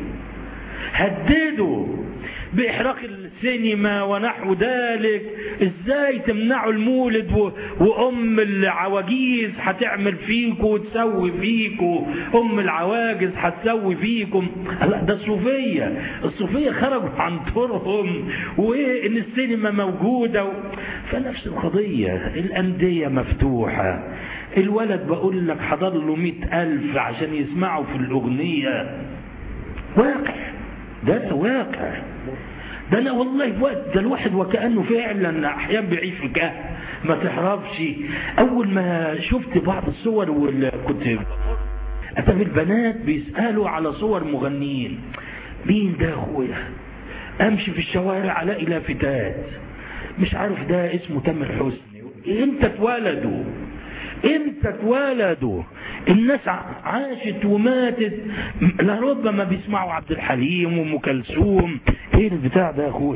هددوا بإحراق السينما ونحو ذلك ازاي تمنعوا المولد و... وام العواجيز هتعمل فيكم وتسوي فيكم ام العواجز هتسوي فيكم لا ده الصوفية الصوفية خرجوا عن طرهم وان السينما موجودة و... فنفس القضية الأندية مفتوحة الولد بقول لك حضر له مئة ألف عشان يسمعوا في الأغنية واقع ده واقع ده انا والله وقت ده الواحد وكانه فعلا احيانا بيعيش في كهف ما تعرفش اول ما شفت بعض الصور واللي كنت اتى البنات بيسالوا على صور مغنيين مين ده اخويا امشي في الشوارع الاقي لافتات مش عارف ده اسمه تامر حسني امتى اتولدوا امتى اتولدوا الناس عاشت وماتت لربما بيسمعوا عبد الحليم وام كلثوم ايه البتاع ده يا اخويا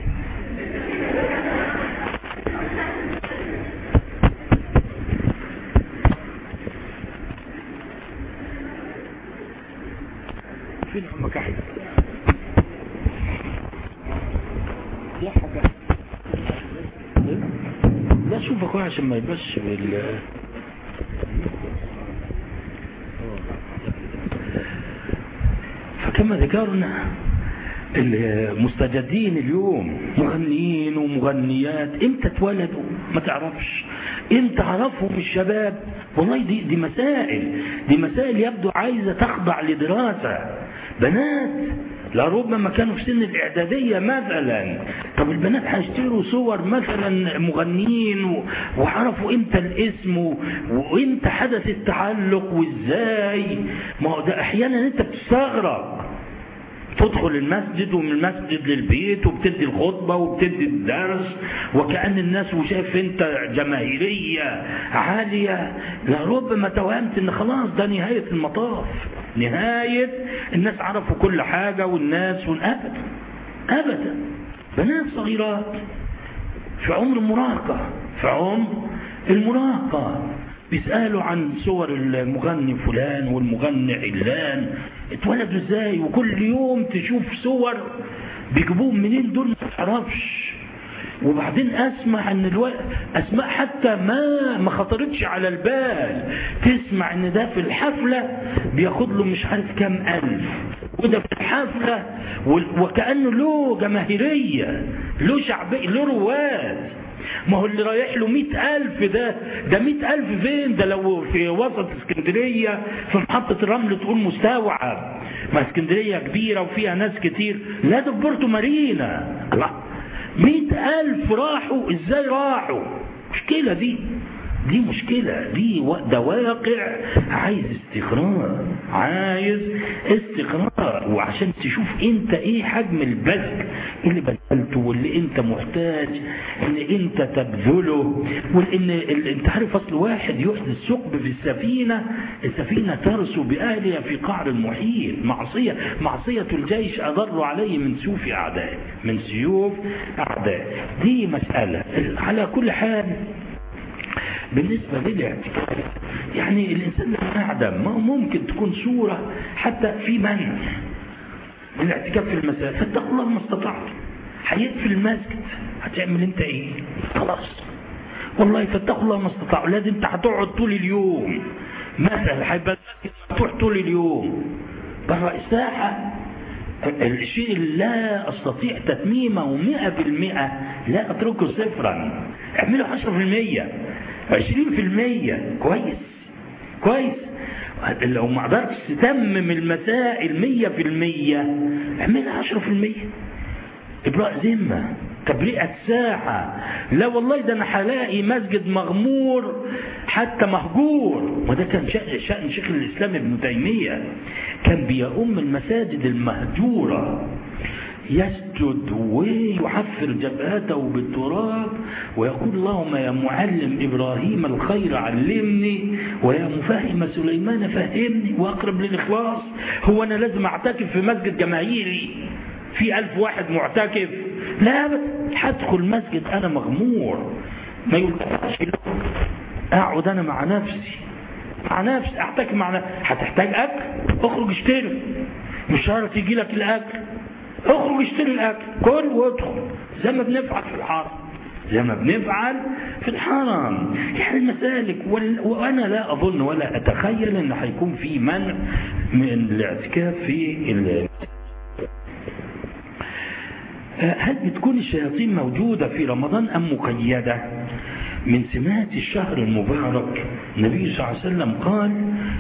فين عمك احمد يا حاجه لا شوف اخويا عشان ما يبقاش بال فكما ذكرنا المستجدين اليوم مغنيين ومغنيات امتى اتولدوا ما تعرفش امتى عرفهم الشباب والله دي, دي مسائل دي مسائل يبدو عايزة تخضع لدراسة بنات لربما كانوا في سن الإعدادية مثلا طب البنات هيشتروا صور مثلا مغنيين وعرفوا امتى الاسم وامتى حدث التعلق وازاي ما هو ده احيانا انت بتستغرب تدخل المسجد ومن المسجد للبيت وبتدي الخطبة وبتدي الدرس وكأن الناس وشايف انت جماهيرية عالية لربما توهمت ان خلاص ده نهاية المطاف نهاية الناس عرفوا كل حاجة والناس ابدا ابدا بنات صغيرات في عمر المراهقة في عمر المراهقة بيسألوا عن صور المغني فلان والمغني علان اتولدوا ازاي وكل يوم تشوف صور بيجيبوهم منين دول ما تعرفش وبعدين اسمع ان الو... اسماء حتى ما ما خطرتش على البال تسمع ان ده في الحفلة بياخد له مش عارف كام الف وده في الحفلة و... وكأنه له جماهيرية له شعبية له رواد ما هو اللي رايح له مئة ألف ده ده مئة ألف فين ده لو في وسط اسكندرية في محطة الرمل تقول مستوعب ما اسكندرية كبيرة وفيها ناس كتير لا ده في بورتو مارينا الله مئة ألف راحوا ازاي راحوا مشكلة دي دي مشكلة دي ده واقع عايز استقرار عايز استقرار وعشان تشوف انت ايه حجم البذل اللي بذل واللي انت محتاج ان انت تبذله وان انت عارف اصل واحد يحدث ثقب في السفينه السفينه ترسو باهلها في قعر المحيط معصيه معصيه الجيش اضر عليه من سيوف اعدائه من سيوف اعدائه دي مساله على كل حال بالنسبة للاعتكاف يعني الإنسان لما يعدم ممكن تكون صورة حتى في منع الاعتكاف في المساجد فاتقوا الله ما استطعتم هيقفل المسجد هتعمل انت ايه خلاص والله فاتقوا الله ما استطاعوا لازم انت هتقعد طول اليوم مثلا هيبقى تروح طول اليوم بره الساحة الشيء اللي لا استطيع تتميمه مئة بالمئة لا اتركه صفرا اعمله عشرة في المية عشرين في المية كويس كويس لو ما قدرتش تتمم المسائل مية في المية اعملها عشرة في المية إبراء ذمة تبرئة ساحة لا والله ده أنا هلاقي مسجد مغمور حتى مهجور وده كان شأن, شأن شيخ الإسلام ابن تيمية كان بيؤم المساجد المهجورة يسجد ويحفر جبهته بالتراب ويقول اللهم يا معلم إبراهيم الخير علمني ويا مفهم سليمان فهمني وأقرب للإخلاص هو أنا لازم أعتكف في مسجد جماهيري في ألف واحد معتكف لا بس هدخل مسجد أنا مغمور ما يقولش أقعد أنا مع نفسي مع نفسي أحتاج مع نفسي هتحتاج أكل اخرج اشتري مش شرط يجي لك الأكل اخرج اشتري الأكل كل وادخل زي ما بنفعل في الحرم زي ما بنفعل في الحرم يعني المسالك وأنا لا أظن ولا أتخيل أن هيكون في منع من الاعتكاف في هل بتكون الشياطين موجودة في رمضان أم مقيدة من سمات الشهر المبارك النبي صلى الله عليه وسلم قال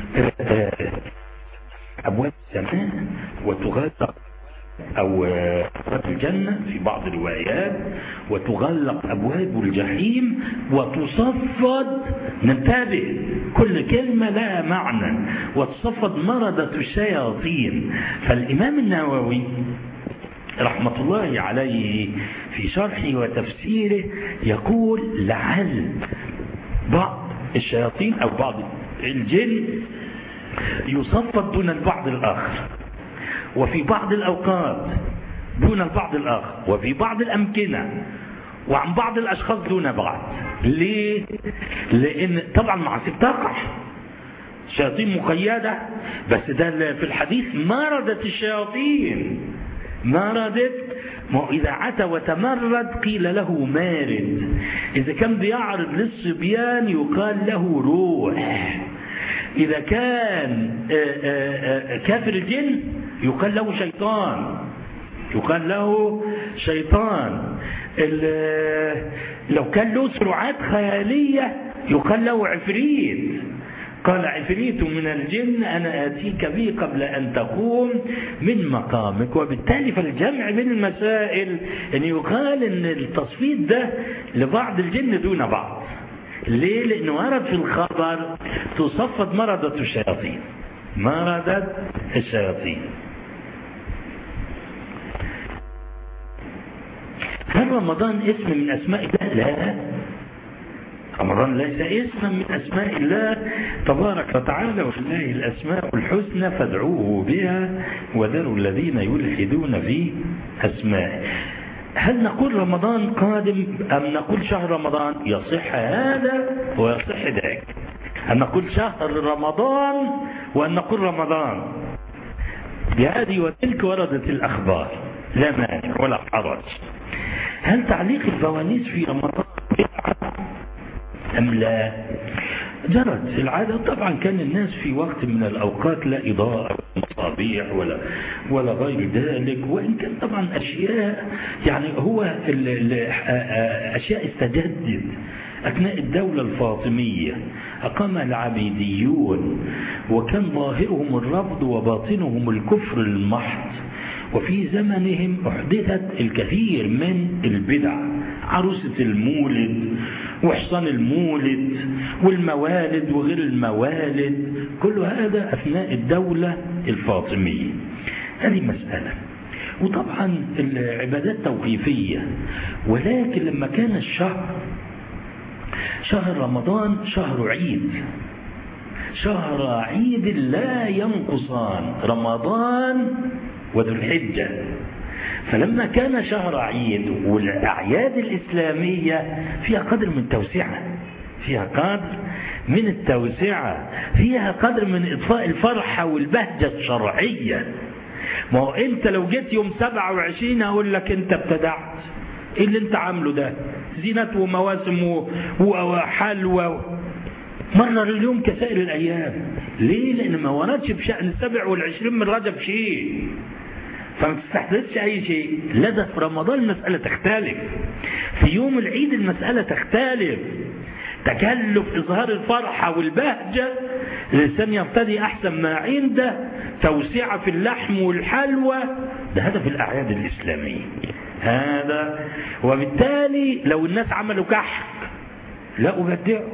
أبواب السماء وتغلق أو أبواب الجنة في بعض الروايات وتغلق أبواب الجحيم وتصفد ننتبه كل كلمة لها معنى وتصفد مردة الشياطين فالإمام النووي رحمة الله عليه في شرحه وتفسيره يقول لعل بعض الشياطين أو بعض الجن يصفد دون البعض الآخر وفي بعض الأوقات دون البعض الآخر وفي بعض الأمكنة وعن بعض الأشخاص دون بعض ليه؟ لأن طبعا معصية تقع شياطين مقيدة بس ده في الحديث مردت الشياطين مردت إذا عتى وتمرد قيل له مارد إذا كان بيعرض للصبيان يقال له روح إذا كان كافر الجن يقال له شيطان يقال له شيطان لو كان له سرعات خيالية يقال له عفريت قال عفريت من الجن أنا آتيك به قبل أن تقوم من مقامك وبالتالي فالجمع بين المسائل أن يقال أن التصفيد ده لبعض الجن دون بعض ليه؟ لأنه ورد في الخبر تصفد مردة الشياطين مردة الشياطين هل رمضان اسم من أسماء الله؟ لا رمضان ليس اسما من أسماء الله تبارك وتعالى ولله الأسماء الحسنى فادعوه بها وذروا الذين يلحدون في أسمائه هل نقول رمضان قادم أم نقول شهر رمضان يصح هذا ويصح ذاك أن نقول شهر رمضان وأن نقول رمضان بهذه وتلك وردت الأخبار لا مانع ولا حرج هل تعليق الفوانيس في رمضان بدعة أم لا جرت العادة طبعا كان الناس في وقت من الأوقات لا إضاءة مصابيح ولا ولا غير ذلك وإن كان طبعا أشياء يعني هو ال ال أشياء استجدت أثناء الدولة الفاطمية أقام العبيديون وكان ظاهرهم الرفض وباطنهم الكفر المحض وفي زمنهم أحدثت الكثير من البدع عروسة المولد وحصان المولد والموالد وغير الموالد كل هذا أثناء الدولة الفاطمية هذه مسألة وطبعا العبادات توقيفية ولكن لما كان الشهر شهر رمضان شهر عيد شهر عيد لا ينقصان رمضان وذو الحجة فلما كان شهر عيد والأعياد الإسلامية فيها قدر من التوسعة فيها قدر من التوسعة فيها قدر من إضفاء الفرحة والبهجة الشرعية ما هو أنت لو جيت يوم 27 أقول لك أنت ابتدعت إيه اللي أنت عامله ده زينات ومواسم وحلوى مرر اليوم كسائر الأيام ليه لأن ما وردش بشأن السبع والعشرين من رجب شيء فما تستحدثش أي شيء لدى في رمضان المسألة تختلف في يوم العيد المسألة تختلف تكلف إظهار الفرحة والبهجة الإنسان يرتدي أحسن ما عنده توسعة في اللحم والحلوى ده هدف الأعياد الإسلامية هذا وبالتالي لو الناس عملوا كحك لا أبدعوا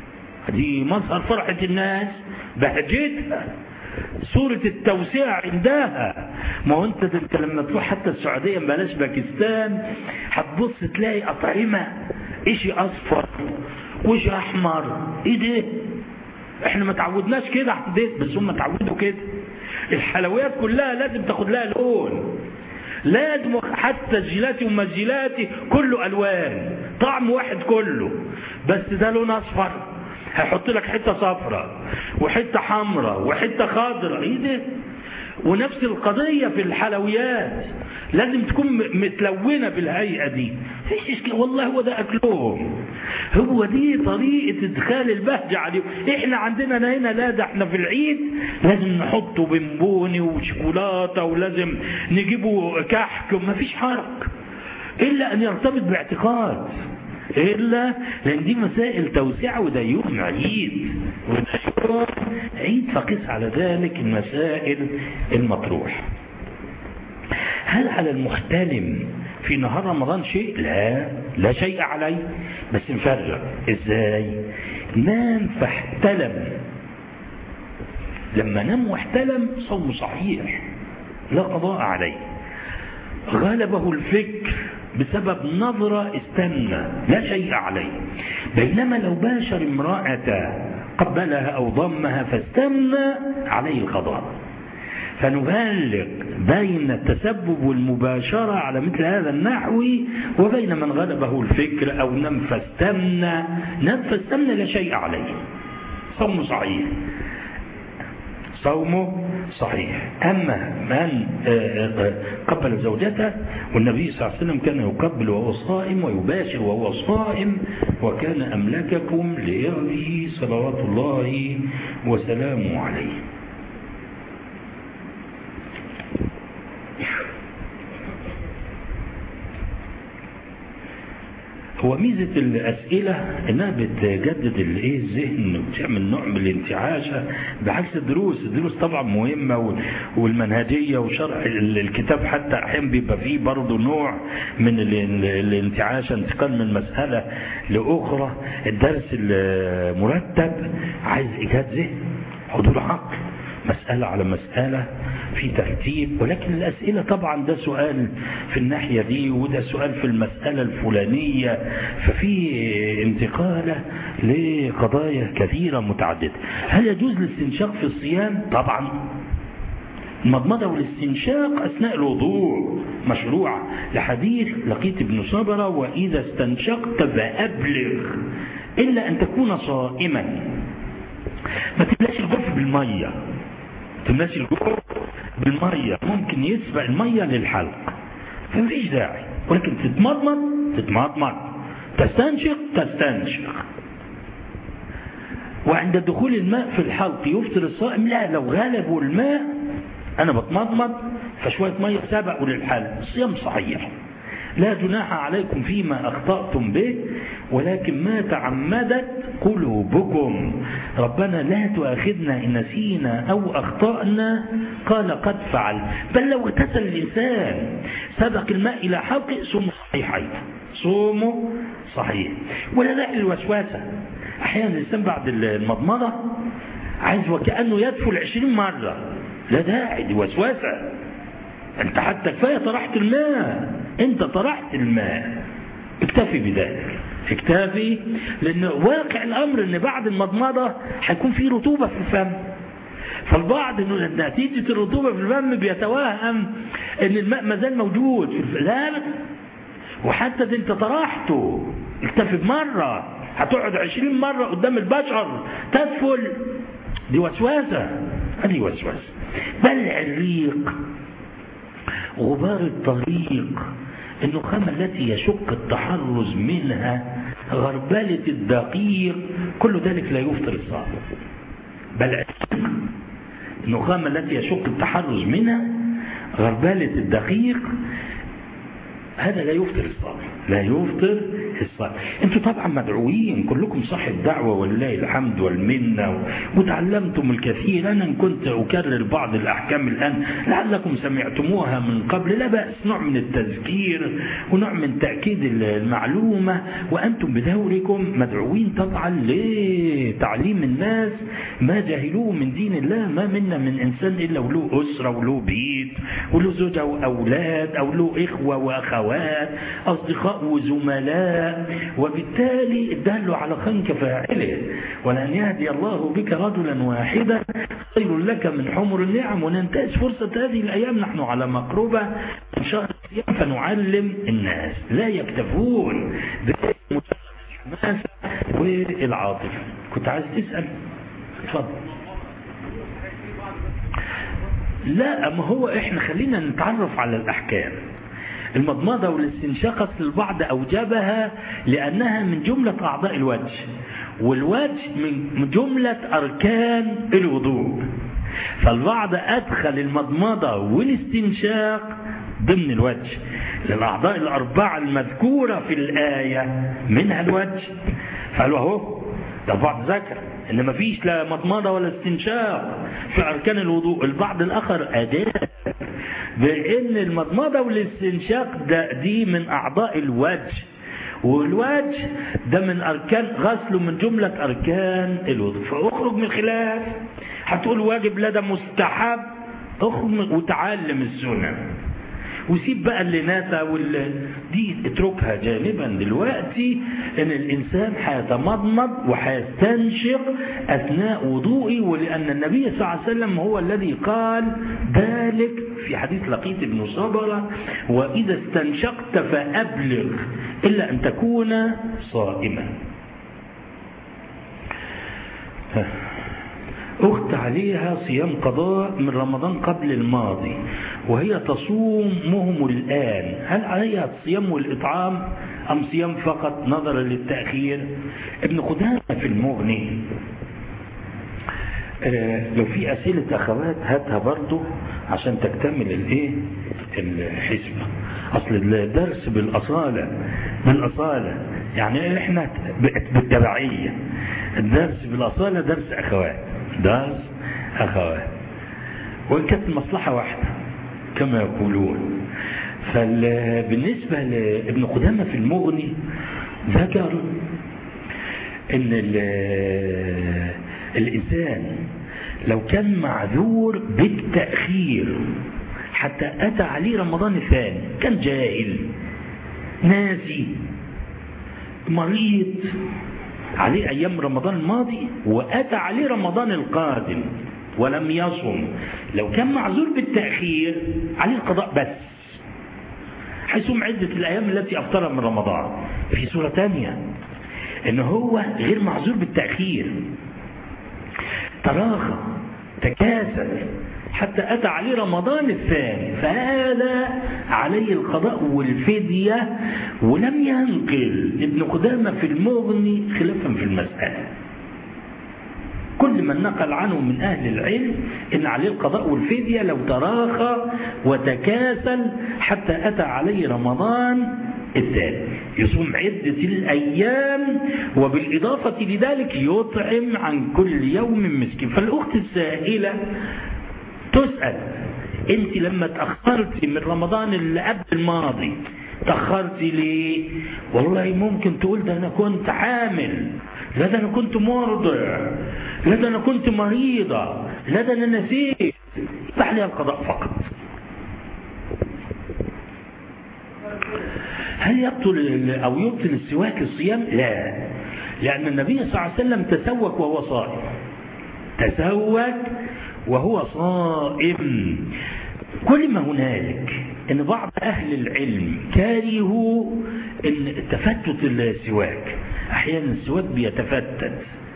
دي مظهر فرحة الناس بهجتها صورة التوسعة عندها ما هو انت انت لما تروح حتى السعودية بلاش باكستان هتبص تلاقي أطعمة إشي أصفر وإشي أحمر إيه ده؟ إحنا ما تعودناش كده عندنا بس هم تعودوا كده الحلويات كلها لازم تاخد لها لون لازم حتى الجيلاتي ومجيلاتي كله ألوان طعم واحد كله بس ده لون أصفر هيحط لك حته صفراء وحته حمراء وحته خضراء ايه ده ونفس القضية في الحلويات لازم تكون متلونة بالهيئة دي فيش إشكال والله هو ده أكلهم هو دي طريقة إدخال البهجة عليهم إحنا عندنا هنا لا ده إحنا في العيد لازم نحطه بنبوني وشوكولاتة ولازم نجيبه كحك وما فيش حرك إلا أن يرتبط باعتقاد إلا لأن دي مسائل توسعة وده يوم عيد وده يوم عيد فقس على ذلك المسائل المطروح هل على المحتلم في نهار رمضان شيء لا لا شيء عليه بس نفرق ازاي نام فاحتلم لما نام واحتلم صوم صحيح لا قضاء عليه غلبه الفكر بسبب نظرة استنى لا شيء عليه بينما لو باشر امرأة قبلها أو ضمها فاستنى عليه القضاء فنبلغ بين التسبب والمباشرة على مثل هذا النحو وبين من غلبه الفكر أو نم فاستمنى نم فاستمنى لا شيء عليه صوم صحيح صومه صحيح أما من قبل زوجته والنبي صلى الله عليه وسلم كان يقبل وهو صائم ويباشر وهو صائم وكان أملككم لإرضه صلوات الله وسلامه عليه هو ميزة الأسئلة إنها بتجدد الإيه الذهن وبتعمل نوع من الانتعاشة بعكس الدروس، الدروس طبعا مهمة والمنهجية وشرح الكتاب حتى أحيانا بيبقى فيه برضه نوع من الانتعاشة انتقال من مسألة لأخرى، الدرس المرتب عايز إيجاد ذهن حضور عقل مسألة على مسألة في ترتيب ولكن الأسئلة طبعا ده سؤال في الناحية دي وده سؤال في المسألة الفلانية ففي انتقالة لقضايا كثيرة متعددة هل يجوز الاستنشاق في الصيام؟ طبعا المضمضة والاستنشاق أثناء الوضوء مشروع لحديث لقيت ابن صبرة وإذا استنشقت فأبلغ إلا أن تكون صائما ما تبلاش الجوف بالمية تملاش الجوف بالمية ممكن يسبق المية للحلق فمفيش داعي ولكن تتمضمض تتمضمض تستنشق تستنشق وعند دخول الماء في الحلق يفطر الصائم لا لو غلبوا الماء انا بتمضمض فشوية مية سبقوا للحلق الصيام صحيح لا جناح عليكم فيما أخطأتم به ولكن ما تعمدت قلوبكم ربنا لا تؤاخذنا إن نسينا أو أخطأنا قال قد فعل بل لو اغتسل الإنسان سبق الماء إلى حلقه صوم صحيحين صومه صحيح ولا داعي للوسواسة أحيانا الإنسان بعد المضمضة عايز وكأنه يدفل عشرين مرة لا داعي دي وسواسة انت حتى كفاية طرحت الماء انت طرحت الماء اكتفي بذلك اكتفي لان واقع الامر ان بعد المضمضة هيكون في رطوبة في الفم فالبعض انه نتيجة الرطوبة في الفم بيتوهم ان الماء ما زال موجود في الفم لا وحتى ده انت طرحته اكتفي بمرة هتقعد عشرين مرة قدام البشر تدفل دي وسواسة هذه وسواسة بلع الريق غبار الطريق النخامة التي يشق التحرز منها غربلة الدقيق كل ذلك لا يفطر الصائم بل النخامة التي يشق التحرز منها غربلة الدقيق هذا لا يفطر الصائم لا يفطر الصائم انتوا طبعا مدعوين كلكم صاحب دعوة ولله الحمد والمنة وتعلمتم الكثير انا إن كنت اكرر بعض الاحكام الان لعلكم سمعتموها من قبل لا بأس نوع من التذكير ونوع من تأكيد المعلومة وانتم بدوركم مدعوين طبعا لتعليم الناس ما جهلوه من دين الله ما منا من انسان الا وله اسرة وله بيت وله زوجة واولاد او له اخوة واخوات اصدقاء وزملاء وبالتالي الدال على خنك فاعله ولأن يهدي الله بك رجلا واحدا خير لك من حمر النعم وننتهز فرصة هذه الأيام نحن على مقربة من شهر الصيام فنعلم الناس لا يكتفون بالحماسة والعاطفة كنت عايز تسأل اتفضل لا ما هو احنا خلينا نتعرف على الأحكام المضمضة والاستنشاق البعض أوجبها لأنها من جملة أعضاء الوجه والوجه من جملة أركان الوضوء فالبعض أدخل المضمضة والاستنشاق ضمن الوجه للأعضاء الأربعة المذكورة في الآية منها الوجه فقالوا أهو ده بعض ذكر إن مفيش لا مضمضة ولا استنشاق في أركان الوضوء البعض الآخر أداة بأن المضمضة والاستنشاق ده دي من أعضاء الوجه والوجه ده من أركان غسله من جملة أركان الوضوء فأخرج من الخلاف هتقول واجب لا ده مستحب اخرج وتعلم السنن وسيب بقى اللي ناسا وال... دي اتركها جانبا دلوقتي ان الانسان هيتمضمض وهيستنشق اثناء وضوئه ولان النبي صلى الله عليه وسلم هو الذي قال ذلك في حديث لقيت بن صبرة واذا استنشقت فابلغ الا ان تكون صائما أخت عليها صيام قضاء من رمضان قبل الماضي وهي تصومهم الآن هل عليها الصيام والإطعام أم صيام فقط نظرا للتأخير ابن قدامة في المغني آه لو في أسئلة أخوات هاتها برضو عشان تكتمل الايه الحسبة أصل الدرس بالأصالة بالأصالة يعني احنا بالتبعية الدرس بالأصالة درس أخوات درس أخوات وإن كانت المصلحة واحدة كما يقولون فبالنسبة لابن قدامة في المغني ذكر ان الإنسان لو كان معذور بالتأخير حتى أتى عليه رمضان الثاني كان جاهل ناسي مريض عليه أيام رمضان الماضي وأتى عليه رمضان القادم ولم يصم لو كان معذور بالتأخير عليه القضاء بس هيصوم عدة الأيام التي أفطرها من رمضان في سورة ثانية إن هو غير معذور بالتأخير تراخى تكاسل حتى أتى عليه رمضان الثاني فهذا عليه القضاء والفدية ولم ينقل ابن قدامة في المغني خلافا في المسألة كل من نقل عنه من أهل العلم إن عليه القضاء والفدية لو تراخى وتكاسل حتى أتى عليه رمضان الثاني يصوم عدة الأيام وبالإضافة لذلك يطعم عن كل يوم مسكين فالأخت السائلة تسأل انت لما تأخرتي من رمضان اللي قبل الماضي تأخرتي ليه والله ممكن تقول ده أنا كنت حامل لا ده أنا كنت مرضع لا ده أنا كنت مريضة لا ده أنا نسيت يفتح لي القضاء فقط هل يبطل أو يبطل السواك الصيام لا لأن النبي صلى الله عليه وسلم تسوك وهو صائم تسوك وهو صائم كل ما هنالك ان بعض اهل العلم كارهوا ان تفتت السواك احيانا السواك بيتفتت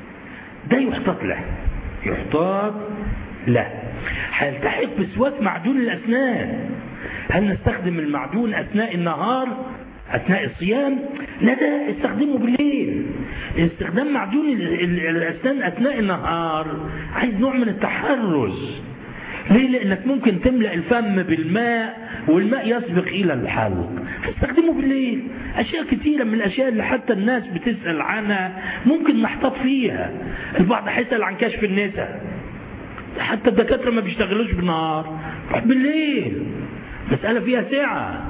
ده يحتاط له يحتاط له هيلتحق بسواك معجون الاسنان هل نستخدم المعجون اثناء النهار اثناء الصيام لا ده استخدمه بالليل استخدام معجون الاسنان اثناء النهار عايز نوع من التحرز ليه لانك ممكن تملأ الفم بالماء والماء يسبق الى الحلق فاستخدمه بالليل اشياء كثيرة من الاشياء اللي حتى الناس بتسأل عنها ممكن نحتاط فيها البعض هيسأل عن كشف النساء حتى الدكاترة ما بيشتغلوش بالنهار روح بالليل مسألة فيها سعة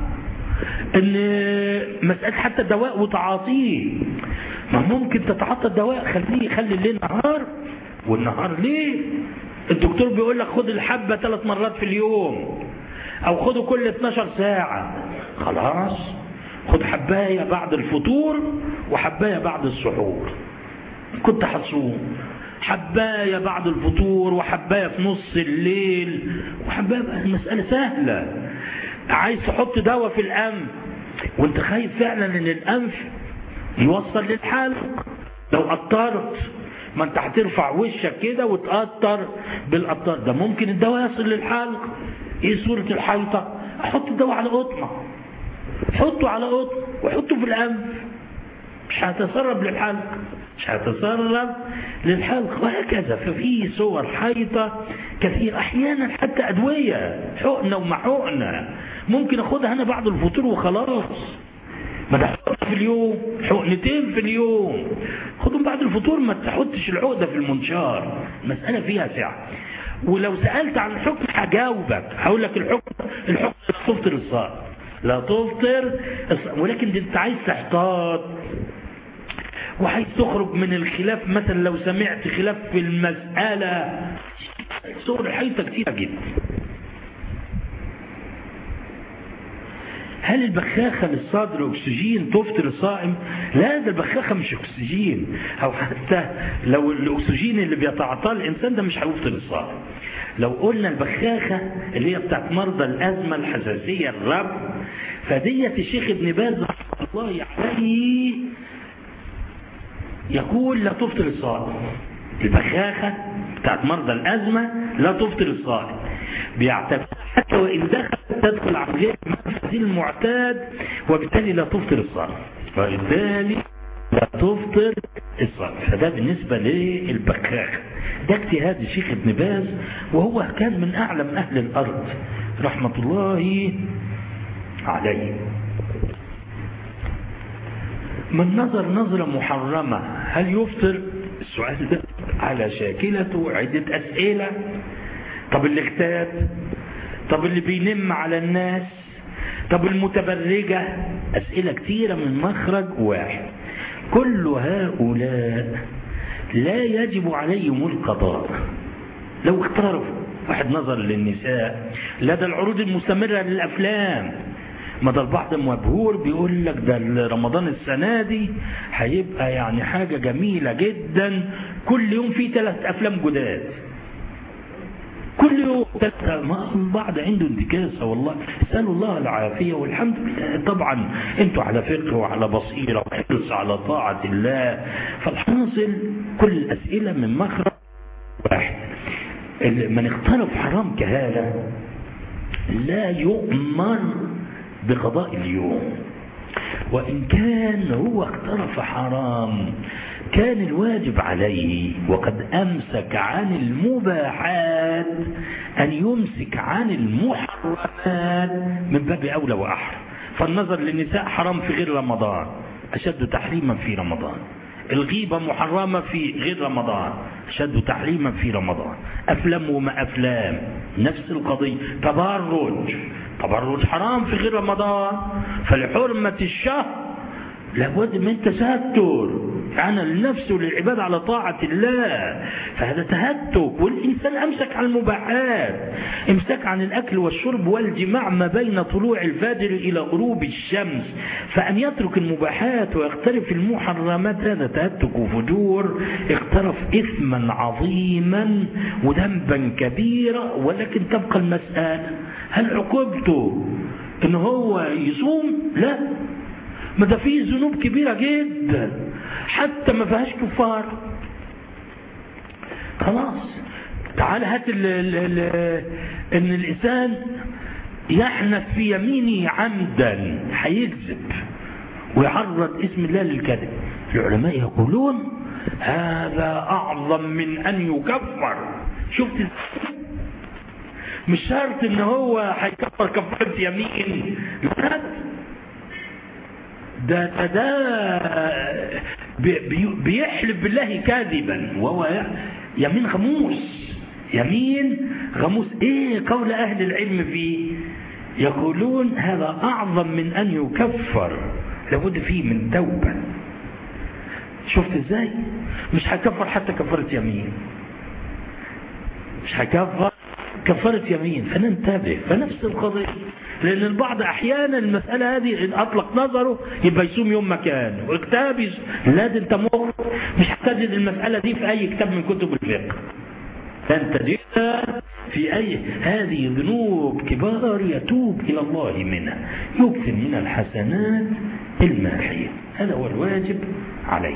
ان مسألة حتى الدواء وتعاطيه ما ممكن تتعاطى الدواء خليه خلي الليل نهار والنهار ليه الدكتور بيقول لك خد الحبة ثلاث مرات في اليوم او خده كل 12 ساعة خلاص خد حباية بعد الفطور وحباية بعد السحور كنت هتصوم حباية بعد الفطور وحباية في نص الليل وحباية المسألة سهلة عايز تحط دواء في الأنف وانت خايف فعلا ان الأنف يوصل للحلق لو قطرت ما انت هترفع وشك كده وتقطر بالقطار ده ممكن الدواء يصل للحلق ايه صورة الحيطة احط الدواء على قطنة حطه على قطن وحطه في الأنف مش هتسرب للحلق مش هتسرب للحلق وهكذا ففي صور حيطة كثير احيانا حتى ادوية حقنة وما حقنة ممكن اخدها انا بعد الفطور وخلاص ما تحطش في اليوم حقنتين في اليوم خدهم بعد الفطور ما تحطش العقدة في المنشار المسألة فيها سعة ولو سألت عن الحكم هجاوبك هقول لك الحكم الحكم لا تفطر الصائم لا تفطر ولكن انت عايز تحتاط وعايز تخرج من الخلاف مثلا لو سمعت خلاف في المسألة صور الحيطة كتيرة جدا هل البخاخة للصدر أكسجين تفطر الصائم لا ده البخاخة مش أكسجين أو حتى لو الأكسجين اللي بيتعاطاه الإنسان ده مش هيفطر الصائم لو قلنا البخاخة اللي هي بتاعت مرضى الأزمة الحساسية الرب فدية الشيخ ابن باز رحمه الله عليه يقول لا تفطر الصائم البخاخة بتاعت مرضى الأزمة لا تفطر الصائم بيعتبر حتى وإن دخل تدخل عملية المنفذ المعتاد وبالتالي لا تفطر الصائم وبالتالي لا تفطر الصائم فده بالنسبة للبخاخة ده اجتهاد الشيخ ابن باز وهو كان من أعلم أهل الأرض رحمة الله عليه من نظر نظرة محرمة هل يفطر السؤال ده على شاكلته عدة أسئلة طب اللي اغتاب طب اللي بينم على الناس طب المتبرجة أسئلة كتيرة من مخرج واحد كل هؤلاء لا يجب عليهم القضاء لو اقترفوا واحد نظر للنساء لدى العروض المستمرة للأفلام ما ده البعض مبهور بيقول لك ده رمضان السنة دي هيبقى يعني حاجة جميلة جدا كل يوم في ثلاث أفلام جداد كل يوم ما البعض عنده انتكاسة والله اسألوا الله العافية والحمد لله طبعا انتوا على فقه وعلى بصيرة وحرص على طاعة الله فالحاصل كل الأسئلة من مخرج واحد من اقترف حرام كهذا لا يؤمر بقضاء اليوم وإن كان هو اقترف حرام كان الواجب عليه وقد أمسك عن المباحات أن يمسك عن المحرمات من باب أولى وأحرى فالنظر للنساء حرام في غير رمضان أشد تحريما في رمضان الغيبة محرمة في غير رمضان أشد تحريما في رمضان أفلام وما أفلام نفس القضية تبرج تبرج حرام في غير رمضان فلحرمة الشهر لابد من تستر عن النفس للعباد على طاعة الله فهذا تهتك والإنسان أمسك عن المباحات امسك عن الأكل والشرب والجماع ما بين طلوع الفجر إلى غروب الشمس فأن يترك المباحات ويقترف المحرمات هذا تهتك وفجور اقترف إثما عظيما وذنبا كبيرا ولكن تبقى المسألة هل عقوبته ان هو يصوم لا ما ده فيه ذنوب كبيرة جدا حتى ما فيهاش كفارة خلاص تعال هات ال ال ال ان الانسان يحنث في يمينه عمدا هيكذب ويعرض اسم الله للكذب العلماء يقولون هذا اعظم من ان يكفر شفت مش شرط ان هو هيكفر كفاره يمين لا ده ده بيحلف بالله كاذبا وهو يمين غموس يمين غموس ايه قول اهل العلم فيه يقولون هذا اعظم من ان يكفر لابد فيه من توبه شفت ازاي مش هيكفر حتى كفاره يمين مش هيكفر كفارة يمين فننتبه فنفس القضية لأن البعض أحيانا المسألة هذه إن أطلق نظره يبقى يصوم يوم مكانه وكتاب لا ده أنت مغرب مش هتجد المسألة دي في أي كتاب من كتب الفقه لن تجدها في أي هذه ذنوب كبار يتوب إلى الله منها يكثر من الحسنات الماحية هذا هو الواجب عليه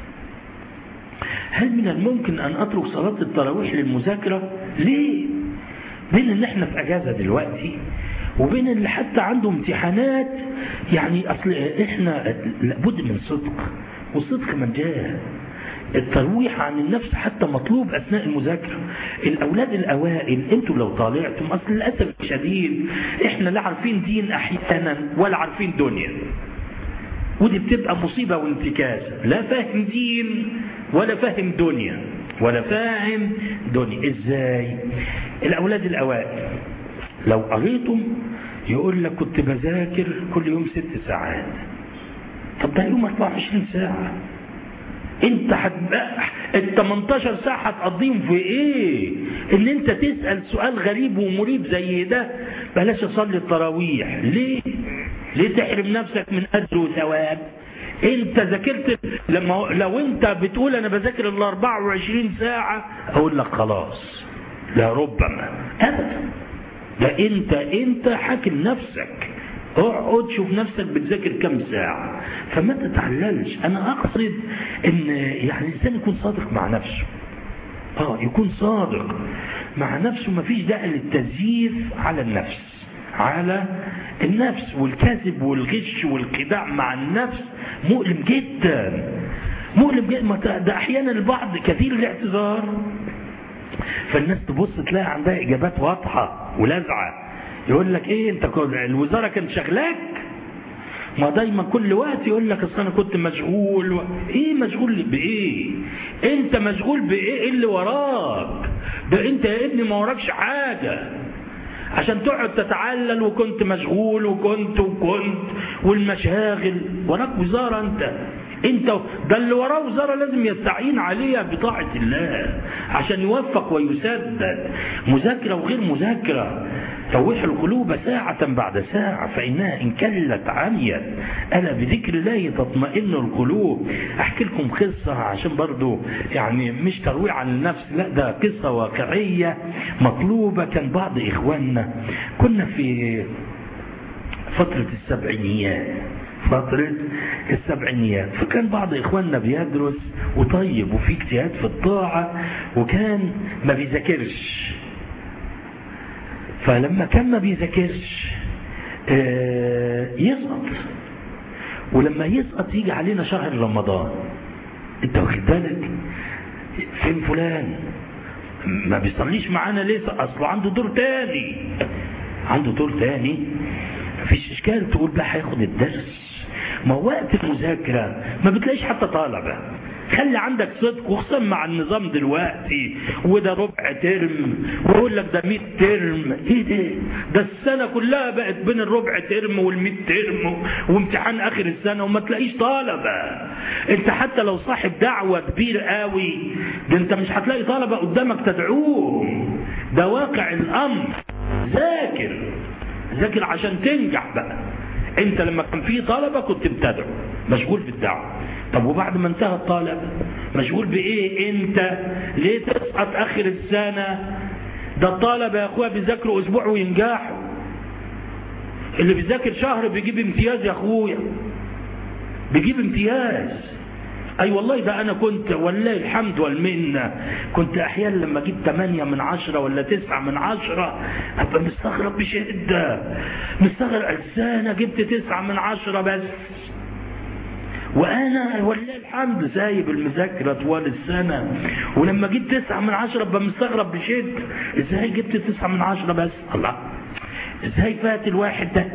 هل من الممكن أن أترك صلاة التراويح للمذاكرة ليه بين ان احنا في اجازة دلوقتي وبين اللي حتى عنده امتحانات يعني اصل احنا لابد من صدق والصدق مجال الترويح عن النفس حتى مطلوب اثناء المذاكره الاولاد الاوائل انتوا لو طالعتم اصل للاسف الشديد احنا لا عارفين دين احيانا ولا عارفين دنيا ودي بتبقى مصيبه وانتكاسه لا فاهم دين ولا فاهم دنيا ولا فاهم دنيا ازاي الاولاد الاوائل لو قريتم يقول لك كنت بذاكر كل يوم ست ساعات طب ده يوم 24 ساعة انت هتبقى ال 18 ساعة هتقضيهم في ايه ان انت تسأل سؤال غريب ومريب زي ده بلاش اصلي التراويح ليه ليه تحرم نفسك من اجر وثواب انت ذاكرت لما لو انت بتقول انا بذاكر ال 24 ساعة اقول لك خلاص لا ربما ابدا ده انت انت حاكم نفسك اقعد شوف نفسك بتذاكر كم ساعة فما تتعللش انا اقصد ان يعني الانسان يكون صادق مع نفسه اه يكون صادق مع نفسه ما فيش داعي للتزييف على النفس على النفس والكذب والغش والخداع مع النفس مؤلم جدا مؤلم جدا ده احيانا البعض كثير الاعتذار فالناس تبص تلاقي عندها اجابات واضحه ولازعه يقول لك ايه انت الوزاره كانت شغلاك ما دايما كل وقت يقول لك اصل انا كنت مشغول و... ايه مشغول بايه انت مشغول بايه إيه اللي وراك ده انت يا ابني ما وراكش حاجه عشان تقعد تتعلل وكنت مشغول وكنت وكنت والمشاغل وراك وزاره انت انت ده اللي وراه وزاره لازم يستعين عليها بطاعه الله عشان يوفق ويسدد مذاكره وغير مذاكره روح القلوب ساعة بعد ساعة فإنها إن كلت عميت ألا بذكر الله تطمئن القلوب أحكي لكم قصة عشان برضو يعني مش ترويع عن النفس لا ده قصة واقعية مطلوبة كان بعض إخواننا كنا في فترة السبعينيات فترة السبعينيات فكان بعض إخواننا بيدرس وطيب وفي اجتهاد في الطاعة وكان ما بيذاكرش فلما كان ما بيذاكرش آه يسقط ولما يسقط يجي علينا شهر رمضان انت واخد بالك فين فلان ما بيصليش معانا ليه اصله عنده دور تاني عنده دور تاني مفيش اشكال تقول بقى هياخد الدرس ما وقت المذاكره ما بتلاقيش حتى طلبه خلي عندك صدق وخصوصا مع النظام دلوقتي وده ربع ترم ويقول لك ده 100 ترم ايه ده ده السنه كلها بقت بين الربع ترم وال100 ترم وامتحان اخر السنه وما تلاقيش طلبه انت حتى لو صاحب دعوه كبير قوي ده انت مش هتلاقي طلبه قدامك تدعوهم ده واقع الامر ذاكر ذاكر عشان تنجح بقى انت لما كان في طلبه كنت بتدعو مشغول بالدعوه طب وبعد ما انتهى الطالب مشغول بايه انت ليه تسقط اخر السنه ده الطلبه يا اخويا بيذاكروا اسبوع وينجحوا اللي بيذاكر شهر بيجيب امتياز يا اخويا بيجيب امتياز اي والله ده انا كنت والله الحمد والمنه كنت احيانا لما اجيب 8 من عشرة ولا 9 من عشرة ابقى مستغرب بشده مستغرب السنه جبت 9 من عشرة بس وانا والله الحمد سايب المذاكره طوال السنه ولما جبت 9 من عشرة ابقى مستغرب بشده ازاي جبت 9 من عشرة بس الله ازاي فات الواحد ده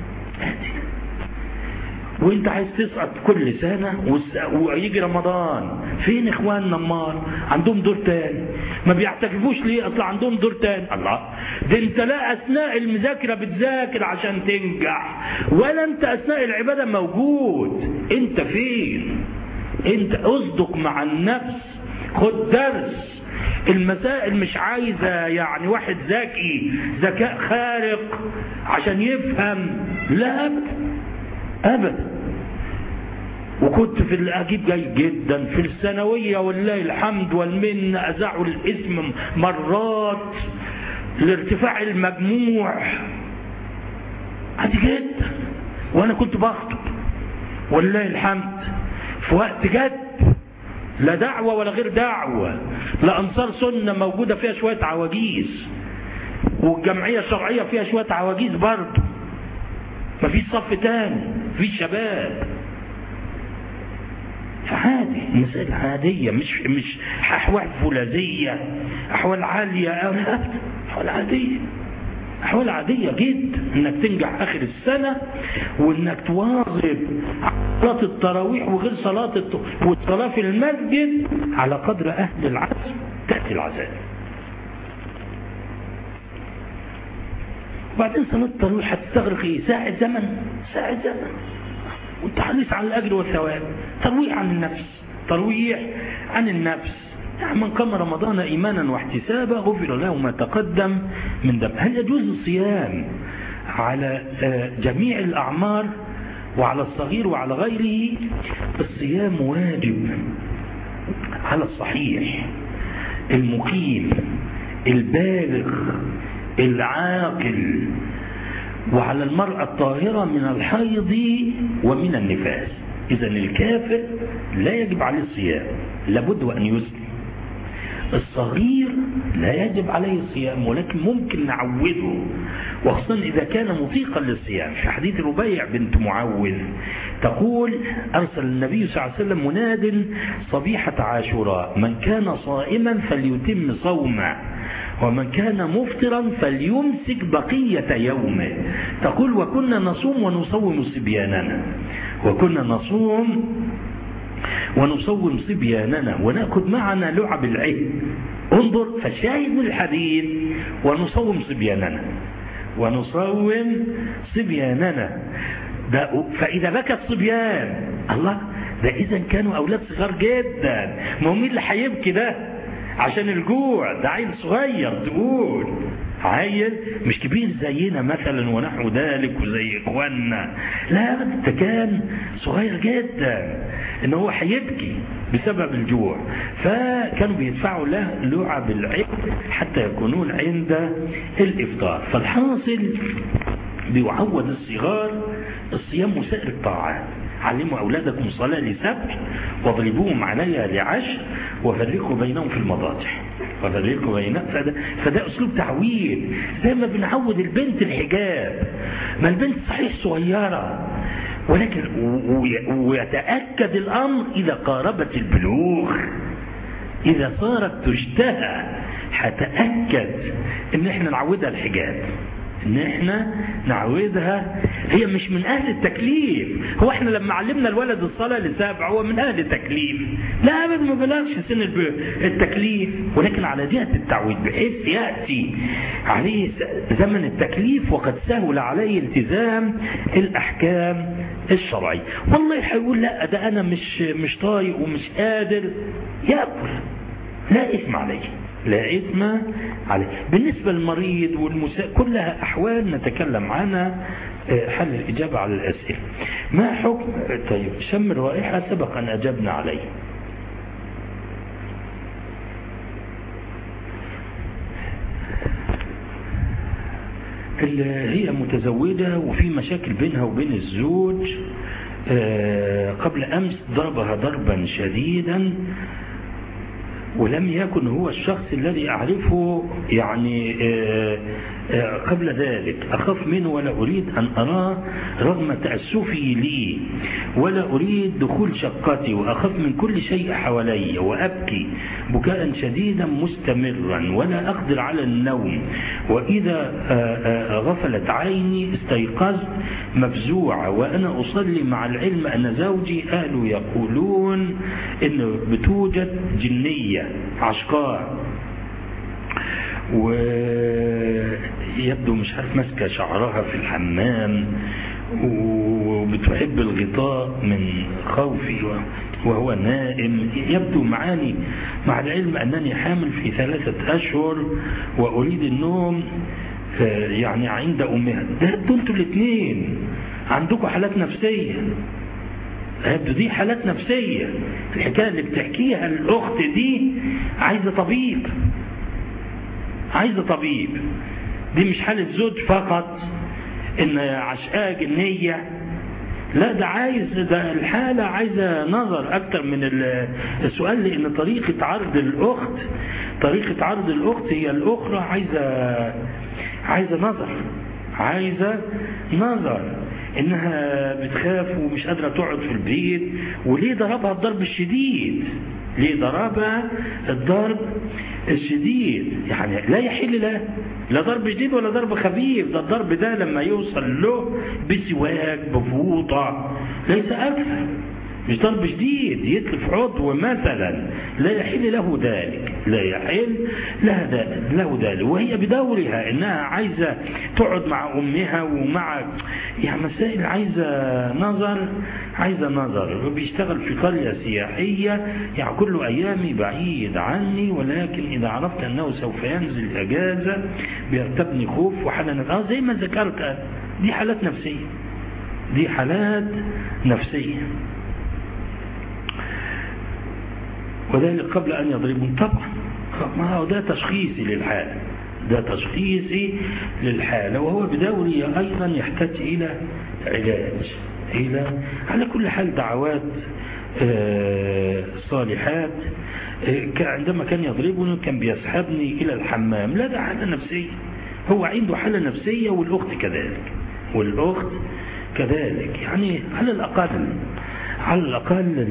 وانت عايز تسقط كل سنة ويجي رمضان فين اخواننا امال عندهم دور تاني ما بيعتكفوش ليه اصل عندهم دور تاني الله ده انت لا اثناء المذاكرة بتذاكر عشان تنجح ولا انت اثناء العبادة موجود انت فين انت اصدق مع النفس خد درس المسائل مش عايزة يعني واحد ذكي ذكاء خارق عشان يفهم لا أبدا أبدا وكنت في الأجيب جيد جدا في الثانوية والله الحمد والمنة أزعوا الاسم مرات لارتفاع المجموع عادي جدا وأنا كنت بخطب والله الحمد في وقت جد لا دعوة ولا غير دعوة لا أنصار سنة موجودة فيها شوية عواجيز والجمعية الشرعية فيها شوية عواجيز برضه مفيش صف تاني مفيش شباب فعادي مسائل عادية مش مش أحوال فولاذية أحوال عالية أحوال عادية أحوال عادية جدا إنك تنجح آخر السنة وإنك تواظب صلاة التراويح وغير صلاة الت... والصلاة في المسجد على قدر أهل العزم تأتي العذاب وبعدين صلاة التراويح هتستغرق ايه؟ ساعة زمن ساعة زمن وانت حريص على الأجر والثواب ترويح عن النفس ترويح عن النفس يعني من قام رمضان إيمانا واحتسابا غفر له ما تقدم من دم هل يجوز الصيام على جميع الأعمار وعلى الصغير وعلى غيره الصيام واجب على الصحيح المقيم البالغ العاقل وعلى المرأة الطاهرة من الحيض ومن النفاس إذا الكافر لا يجب عليه الصيام لابد وأن يسلم الصغير لا يجب عليه الصيام ولكن ممكن نعوده وخصوصا إذا كان مطيقا للصيام في حديث ربيع بنت معوذ تقول أرسل النبي صلى الله عليه وسلم مناد صبيحة عاشوراء من كان صائما فليتم صومه ومن كان مفطرا فليمسك بقية يومه تقول وكنا نصوم ونصوم صبياننا وكنا نصوم ونصوم صبياننا ونأخذ معنا لعب العهد انظر فالشاهد من الحديث ونصوم صبياننا ونصوم صبياننا ده فإذا بكى الصبيان الله ده إذا كانوا أولاد صغار جدا ما هو مين اللي هيبكي ده عشان الجوع ده عيل صغير تقول عيل مش كبير زينا مثلا ونحو ذلك وزي اخواننا لا ده كان صغير جدا ان هو هيبكي بسبب الجوع فكانوا بيدفعوا له لعب العيد حتى يكونون عند الافطار فالحاصل بيعود الصغار الصيام وسائر الطاعات علموا أولادكم صلاة لسبع واضربوهم عليها لعشر وفرقوا بينهم في المضاجع وفرقوا بينهم فده, فده أسلوب تعويد زي ما بنعود البنت الحجاب ما البنت صحيح صغيرة ولكن ويتأكد الأمر إذا قاربت البلوغ إذا صارت تشتهى هتأكد إن إحنا نعودها الحجاب ان احنا نعودها هي مش من اهل التكليف هو احنا لما علمنا الولد الصلاة لسابع هو من اهل التكليف لا ابدا ما بلغش سن التكليف ولكن على جهة التعويد بحيث يأتي عليه زمن التكليف وقد سهل عليه التزام الاحكام الشرعية والله هيقول لا ده انا مش مش طايق ومش قادر يأكل لا اثم عليه لا إثم عليه بالنسبة للمريض والمساء كلها أحوال نتكلم عنها حل الإجابة على الأسئلة ما حكم طيب شم الرائحة سبق أن أجبنا عليه هي متزوجة وفي مشاكل بينها وبين الزوج قبل أمس ضربها ضربا شديدا ولم يكن هو الشخص الذي أعرفه يعني قبل ذلك أخاف منه ولا أريد أن أراه رغم تأسفي لي ولا أريد دخول شقتي وأخاف من كل شيء حوالي وأبكي بكاء شديدا مستمرا ولا أقدر على النوم وإذا غفلت عيني استيقظت مفزوعة وأنا أصلي مع العلم أن زوجي أهله يقولون إن بتوجد جنية عشقاء ويبدو مش عارف ماسكة شعرها في الحمام وبتحب الغطاء من خوفي وهو نائم يبدو معاني مع العلم أنني حامل في ثلاثة أشهر وأريد النوم يعني عند أمها ده انتوا الاثنين عندكم حالات نفسية دي حالات نفسية الحكاية اللي بتحكيها الأخت دي عايزة طبيب عايزة طبيب دي مش حالة زوج فقط ان عشقاء جنية لا ده عايز ده الحالة عايزة نظر أكتر من السؤال لأن طريقة عرض الأخت طريقة عرض الأخت هي الأخرى عايزة عايزة نظر عايزة نظر إنها بتخاف ومش قادرة تقعد في البيت وليه ضربها الضرب الشديد ليه ضربها الضرب الشديد يعني لا يحل له لا ضرب شديد ولا ضرب خفيف ده الضرب ده لما يوصل له بسواك بفوطة ليس أكثر مش ضرب شديد يتلف عضو مثلا لا يحل له ذلك لا يحل له ذلك وهي بدورها انها عايزة تقعد مع امها ومع يعني مسائل عايزة نظر عايزة نظر وبيشتغل في قرية سياحية يعني كل ايامي بعيد عني ولكن اذا عرفت انه سوف ينزل اجازة بيرتبني خوف وحالة اه زي ما ذكرت دي حالات نفسية دي حالات نفسية وذلك قبل أن يضربون طبعا ما هو ده تشخيصي للحالة ده تشخيصي للحالة وهو بدوري أيضا يحتاج إلى علاج إلى على كل حال دعوات صالحات عندما كان يضربني كان بيسحبني إلى الحمام لا ده حالة نفسية هو عنده حالة نفسية والأخت كذلك والأخت كذلك يعني على الأقل على الأقل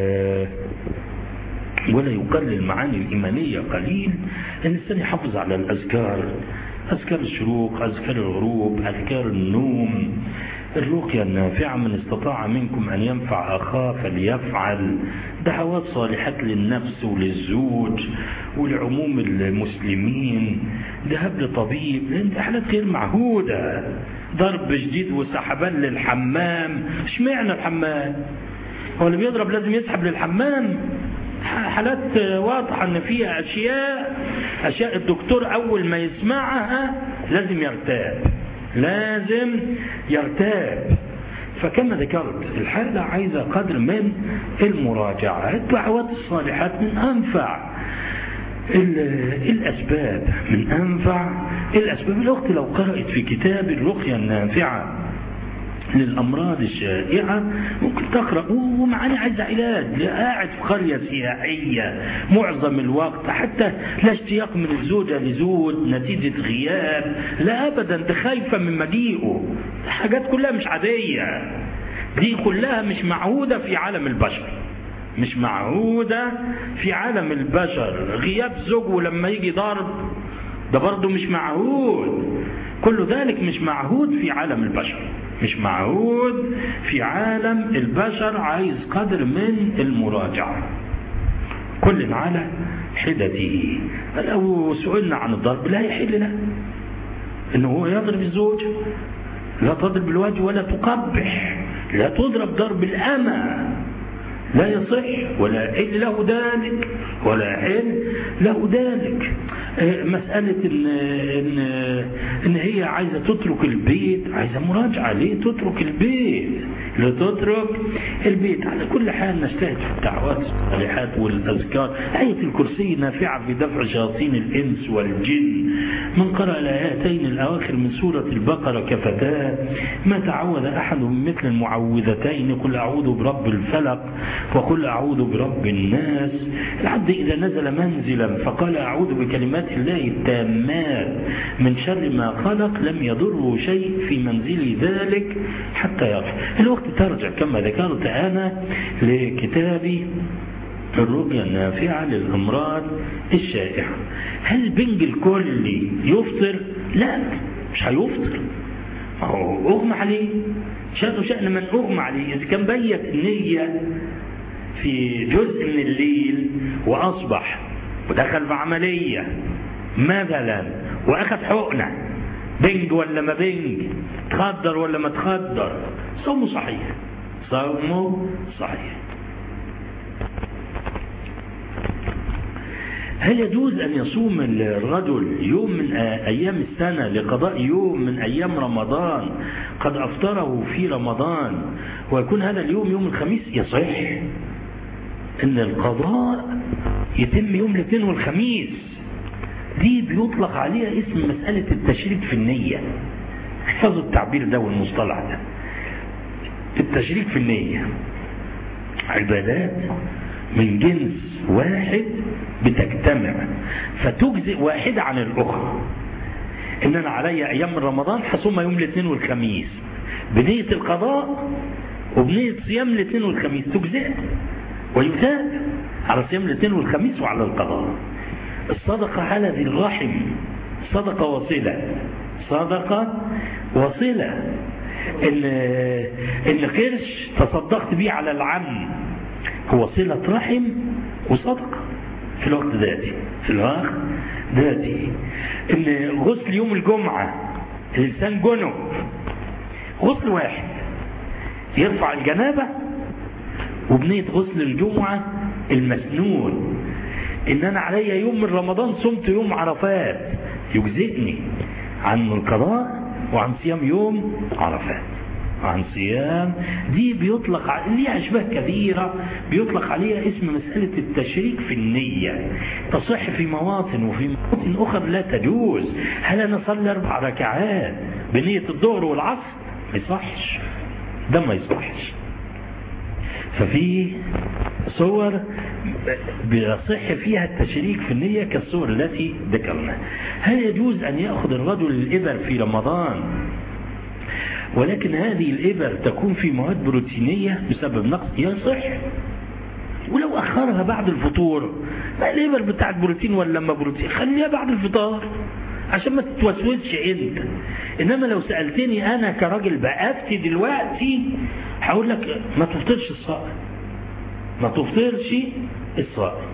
ولا يقلل المعاني الإيمانية قليل الإنسان يحافظ على الأذكار أذكار الشروق أذكار الغروب أذكار النوم الرقية النافعة من استطاع منكم أن ينفع أخاه فليفعل دعوات صالحات للنفس وللزوج ولعموم المسلمين ذهب لطبيب لأن دي حالات غير معهودة ضرب جديد وسحبان للحمام اشمعنى الحمام هو اللي بيضرب لازم يسحب للحمام حالات واضحة ان فيها اشياء اشياء الدكتور اول ما يسمعها لازم يرتاب لازم يرتاب فكما ذكرت الحالة عايزة قدر من المراجعة الدعوات الصالحات من أنفع الأسباب من أنفع الأسباب الأخت لو قرأت في كتاب الرقية النافعة للأمراض الشائعة ممكن تقرأ ومعانا عايز علاج قاعد في قرية سياحية معظم الوقت حتى لا اشتياق من الزوجة لزوج نتيجة غياب لا أبدا ده خايفة من مجيئه حاجات كلها مش عادية دي كلها مش معهودة في عالم البشر مش معهودة في عالم البشر غياب زوجه لما يجي ضرب ده برضه مش معهود كل ذلك مش معهود في عالم البشر مش معهود في عالم البشر عايز قدر من المراجعة كل على حدته لو سئلنا عن الضرب لا يحل له انه هو يضرب الزوج لا تضرب الوجه ولا تقبح لا تضرب ضرب الأمة لا يصح ولا يحل له ذلك ولا يحل له ذلك مسألة إن, إن, إن هي عايزة تترك البيت عايزة مراجعة ليه تترك البيت لتترك البيت على كل حال نجتهد في الدعوات الصالحات والأذكار آية الكرسي نافعة في دفع شياطين الإنس والجن من قرأ الآيتين الأواخر من سورة البقرة كفتاه ما تعوذ أحد من مثل المعوذتين قل أعوذ برب الفلق وقل أعوذ برب الناس العبد إذا نزل منزلا فقال أعوذ بكلمات الله التامات من شر ما خلق لم يضره شيء في منزل ذلك حتى يرجع الوقت ترجع كما ذكرت أنا لكتابي الرؤيا النافعة للأمراض الشائعة هل البنج الكلي يفطر؟ لا مش هيفطر هو أغمى عليه شأنه شأن من أغمى عليه إذا كان بيت النية في جزء من الليل وأصبح ودخل في عملية مثلا وأخذ حقنة بنج ولا ما بنج تخدر ولا ما تخدر صومه صحيح صومه صحيح هل يجوز أن يصوم الرجل يوم من أيام السنة لقضاء يوم من أيام رمضان قد أفطره في رمضان ويكون هذا اليوم يوم الخميس يصح أن القضاء يتم يوم الاثنين والخميس دي بيطلق عليها اسم مسألة التشريك في النية احفظوا التعبير ده والمصطلح ده التشريك في النية عبادات من جنس واحد بتجتمع فتجزئ واحدة عن الأخرى إن أنا علي أيام من رمضان حصوم يوم الاثنين والخميس بنية القضاء وبنية صيام الاثنين والخميس تجزئ ويزاد على صيام الاثنين والخميس وعلى القضاء الصدقة على ذي الرحم صدقة وصلة صدقة وصلة إن إن قرش تصدقت بيه على العم هو صلة رحم وصدقة في الوقت ذاتي في الوقت ذاتي إن غسل يوم الجمعة الإنسان جنب غسل واحد يرفع الجنابة وبنية غسل الجمعة المسنون إن أنا عليا يوم من رمضان صمت يوم عرفات يجزئني عن القضاء وعن صيام يوم عرفات عن صيام دي بيطلق ليها أشباه كثيرة بيطلق عليها اسم مسألة التشريك في النية تصح في مواطن وفي مواطن أخرى لا تجوز هل أنا أصلي أربع ركعات بنية الظهر والعصر ما يصحش ده ما يصحش ففي صور بيصح فيها التشريك في النية كالصور التي ذكرنا هل يجوز أن يأخذ الرجل الإبر في رمضان ولكن هذه الإبر تكون في مواد بروتينية بسبب نقص يصح ولو أخرها بعد الفطور ما الإبر بتاعت بروتين ولا ما بروتين خليها بعد الفطار عشان ما تتوسوسش انت انما لو سألتني انا كراجل بأفتي دلوقتي هقول لك ما تفطرش الصائم ما تفطرش الصائم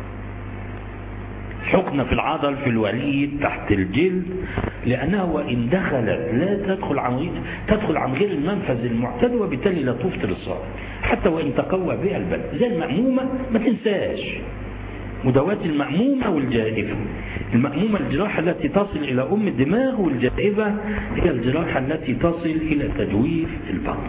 حقنة في العضل في الوريد تحت الجلد لأنها وإن دخلت لا تدخل عن تدخل عن غير المنفذ المعتاد وبالتالي لا تفطر الصائم حتى وإن تقوى بها البلد زي المأمومة ما تنساش مداواة المأمومة والجائفة المأمومة الجراحة التي تصل إلى أم الدماغ والجائفة هي الجراحة التي تصل إلى تجويف البطن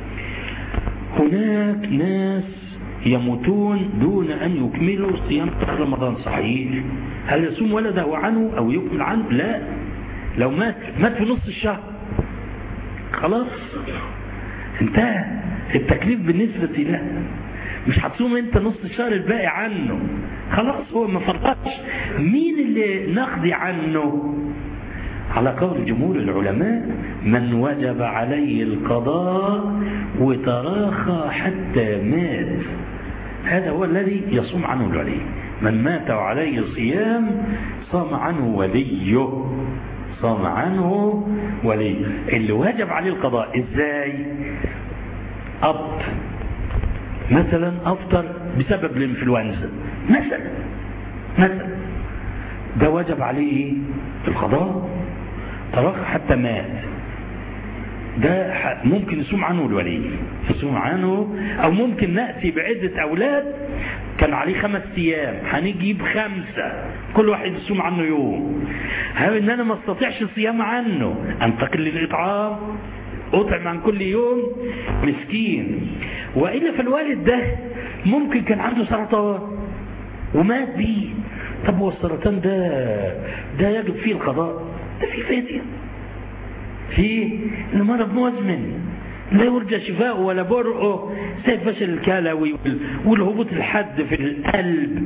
هناك ناس يموتون دون أن يكملوا صيام رمضان صحيح هل يصوم ولده عنه أو يكمل عنه لا لو مات مات في نص الشهر خلاص انتهى التكليف بالنسبة له مش هتصوم انت نص الشهر الباقي عنه خلاص هو ما فرطش مين اللي نقضي عنه على قول جمهور العلماء من وجب عليه القضاء وتراخى حتى مات هذا هو الذي يصوم عنه الولي من مات وعليه صيام صام عنه وليه صام عنه ولي اللي واجب عليه القضاء ازاي أب مثلا أفطر بسبب الانفلونزا مثلا مثلا ده وجب عليه ايه القضاء تراخى حتى مات ده ممكن يصوم عنه الولي يصوم عنه او ممكن نأتي بعدة اولاد كان عليه خمس ايام هنجيب خمسة كل واحد يصوم عنه يوم هل ان انا ما استطيعش الصيام عنه انتقل للاطعام اطعم عن كل يوم مسكين والا فالوالد ده ممكن كان عنده سرطان ومات بيه طب هو السرطان ده ده يجب فيه القضاء ده فيه فاتية فيه انه مرض مزمن لا يرجى شفاءه ولا برؤه زي الفشل الكلوي والهبوط الحاد في القلب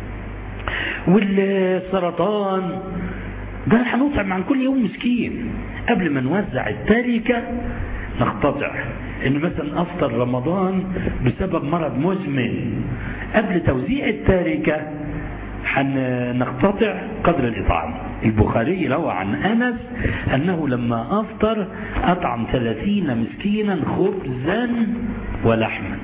والسرطان ده هنطعم عن كل يوم مسكين قبل ما نوزع التركة نقتطع ان مثلا افطر رمضان بسبب مرض مزمن قبل توزيع التركة هنقتطع قدر الإطعام البخاري روى عن أنس أنه لما أفطر أطعم ثلاثين مسكينا خبزا ولحما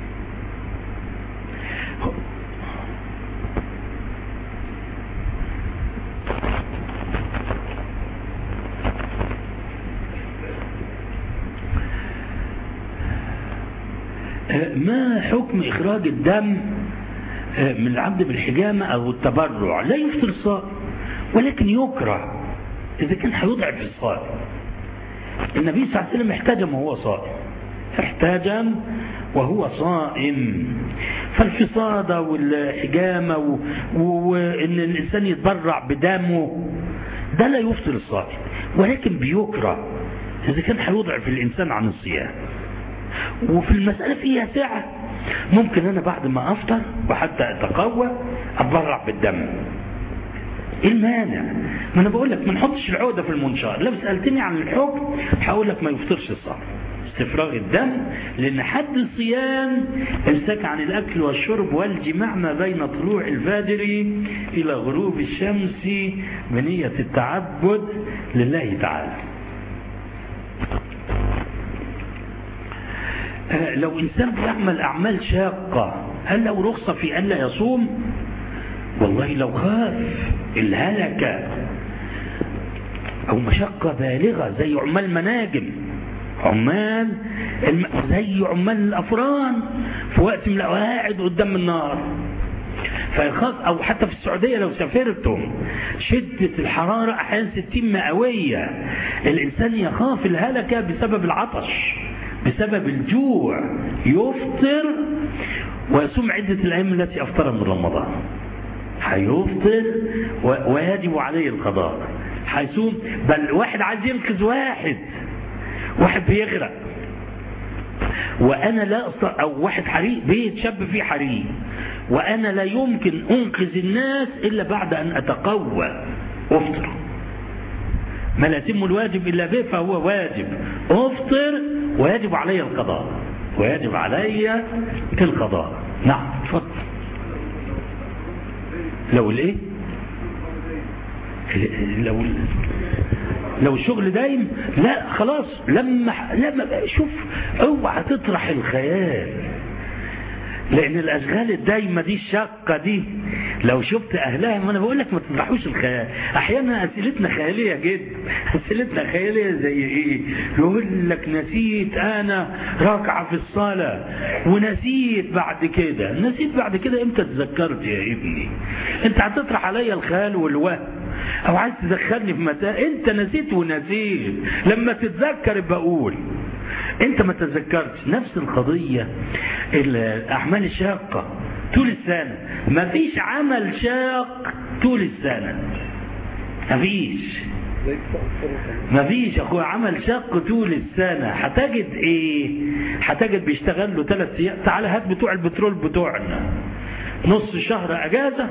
ما حكم إخراج الدم من العبد بالحجامة أو التبرع لا يفطر الصائم ولكن يكره إذا كان هيضعف الصائم النبي صلى الله عليه وسلم احتجم وهو صائم احتجم وهو صائم فالفصادة والحجامة وإن الإنسان يتبرع بدمه ده لا يفطر الصائم ولكن بيكره إذا كان هيضعف الإنسان عن الصيام وفي المسألة فيها سعة ممكن أنا بعد ما أفطر وحتى أتقوى أتبرع بالدم ايه المانع ما انا بقول لك ما نحطش العقده في المنشار لو سالتني عن الحكم هقول لك ما يفطرش الصائم استفراغ الدم لان حد الصيام امساك عن الاكل والشرب والجماع ما بين طلوع الفجر الى غروب الشمس بنيه التعبد لله تعالى لو إنسان بيعمل أعمال شاقة هل له رخصة في أن لا يصوم والله لو خاف الهلكة أو مشقة بالغة زي عمال مناجم عمال الم... زي عمال الأفران في وقت من قاعد قدام النار فيخاف أو حتى في السعودية لو سافرتم شدة الحرارة أحيانا 60 مئوية الإنسان يخاف الهلكة بسبب العطش بسبب الجوع يفطر ويصوم عدة الأيام التي أفطر من رمضان هيفطر ويجب عليه القضاء هيصوم بل واحد عايز ينقذ واحد واحد بيغرق وانا لا أصلا او واحد حريق بيت شاب فيه حريق وانا لا يمكن انقذ الناس الا بعد ان اتقوى افطر ما لا يتم الواجب الا به فهو واجب افطر ويجب علي القضاء ويجب علي القضاء نعم اتفضل لو الايه لو لو الشغل دايم لا خلاص لما لما شوف اوعى تطرح الخيال لان الاشغال الدايمه دي الشاقه دي لو شفت اهلها ما انا بقول لك ما تطرحوش الخيال احيانا اسئلتنا خياليه جدا اسئلتنا خياليه زي ايه يقول لك نسيت انا راكعه في الصلاه ونسيت بعد كده نسيت بعد كده امتى تذكرت يا ابني انت هتطرح عليا الخيال والوهم او عايز تدخلني في مسائل انت نسيت ونسيت لما تتذكر بقول انت ما تذكرتش نفس القضية الاعمال الشاقة طول السنة ما فيش عمل شاق طول السنة ما فيش ما فيش اخويا عمل شاق طول السنة هتجد ايه هتجد بيشتغل له ثلاث ايام تعالى هات بتوع البترول بتوعنا نص شهر اجازة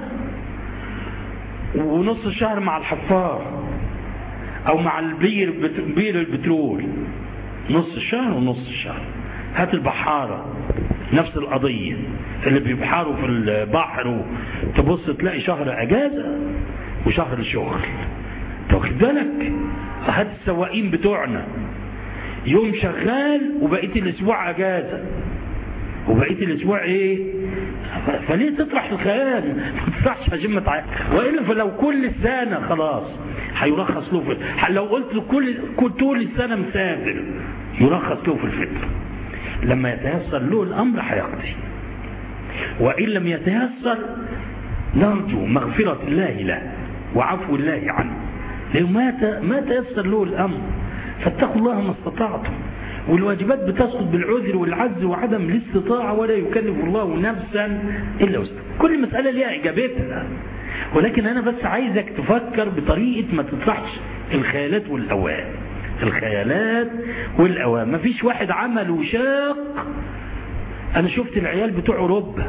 ونص الشهر مع الحفار او مع البير بير البترول نص الشهر ونص الشهر هات البحارة نفس القضية اللي بيبحروا في البحر تبص تلاقي شهر اجازة وشهر شغل واخد بالك هات السواقين بتوعنا يوم شغال وبقيت الاسبوع اجازه وبقيت الاسبوع ايه فليه تطرح الخيال ما تطرحش عشان ما تعيش والا فلو كل سنه خلاص هيرخص له في لو قلت له كل كل طول السنه مسافر يرخص له في الفطر لما يتيسر له الامر هيقضي وان لم يتيسر نرجو مغفره الله له وعفو الله عنه لو ما ما تيسر له الامر فاتقوا الله ما استطعتم والواجبات بتسقط بالعذر والعجز وعدم الاستطاعة ولا يكلف الله نفسا إلا وسعها كل مسألة ليها إجابتها ولكن أنا بس عايزك تفكر بطريقة ما تطرحش الخيالات والأوهام الخيالات والأوهام مفيش واحد عمل وشاق أنا شفت العيال بتوع أوروبا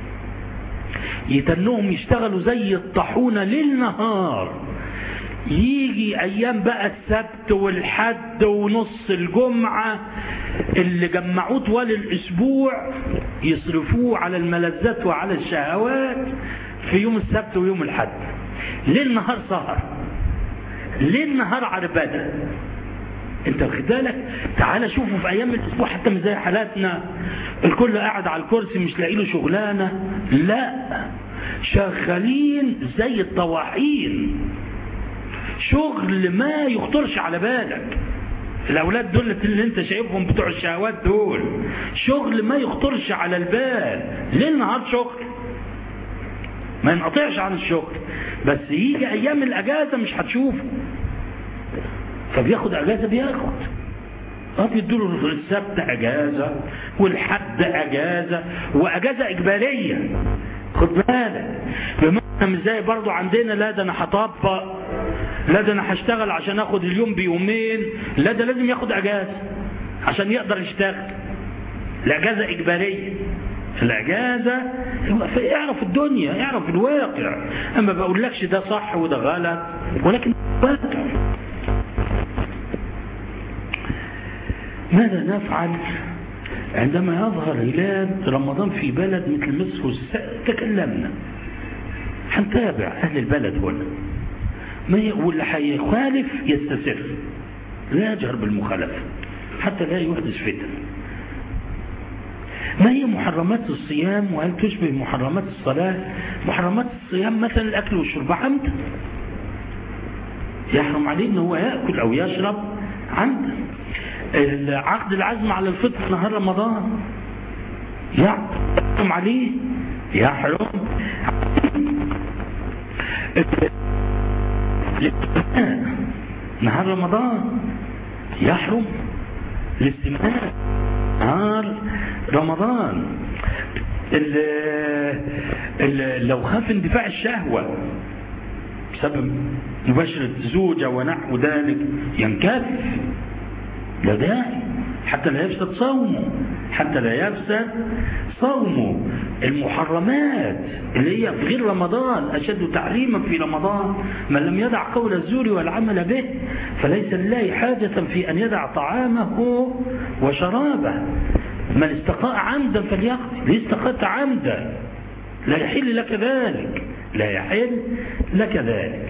يتنهم يشتغلوا زي الطاحونة ليل نهار يجي ايام بقى السبت والحد ونص الجمعة اللي جمعوه طوال الاسبوع يصرفوه على الملذات وعلى الشهوات في يوم السبت ويوم الحد ليل نهار سهر ليل نهار عربدة انت واخد بالك تعالى شوفوا في ايام الاسبوع حتى مش زي حالاتنا الكل قاعد على الكرسي مش لاقي له شغلانه لا شغالين زي الطواحين شغل ما يخطرش على بالك الاولاد دول اللي انت شايفهم بتوع الشهوات دول شغل ما يخطرش على البال ليل نهار شغل ما ينقطعش عن الشغل بس يجي ايام الاجازه مش هتشوفه فبياخد اجازه بياخد اه بيدوا له السبت اجازه والحد اجازه واجازه اجباريه خد بالك بمعنى مش زي برضه عندنا لا ده انا هطبق لا ده انا هشتغل عشان اخد اليوم بيومين لا ده لازم ياخد اجازه عشان يقدر يشتغل الاجازه اجباريه الاجازه اعرف الدنيا اعرف الواقع اما بقولكش ده صح وده غلط ولكن واقع ماذا نفعل عندما يظهر هلال رمضان في بلد مثل مصر تكلمنا هنتابع اهل البلد هنا ما واللي هيخالف يستسر لا يجهر بالمخالفة حتى لا يحدث فتن ما هي محرمات الصيام وهل تشبه محرمات الصلاة محرمات الصيام مثلا الأكل والشرب عمدا يحرم عليه أنه هو يأكل أو يشرب عمدا عقد العزم على الفطر نهار رمضان يحرم عليه يحرم نهار رمضان يحرم الاستماع نهار رمضان ال ال لو خاف اندفاع الشهوة بسبب مباشرة زوجة ونحو ذلك ينكف لا داعي حتى لا يفسد صومه حتى لا يفسد صومه المحرمات اللي هي في غير رمضان أشد تعليما في رمضان من لم يدع قول الزور والعمل به فليس لله حاجة في أن يدع طعامه وشرابه من استقاء عمدا فليقضي ليه استقاءت عمدا لا يحل لك ذلك لا يحل لك ذلك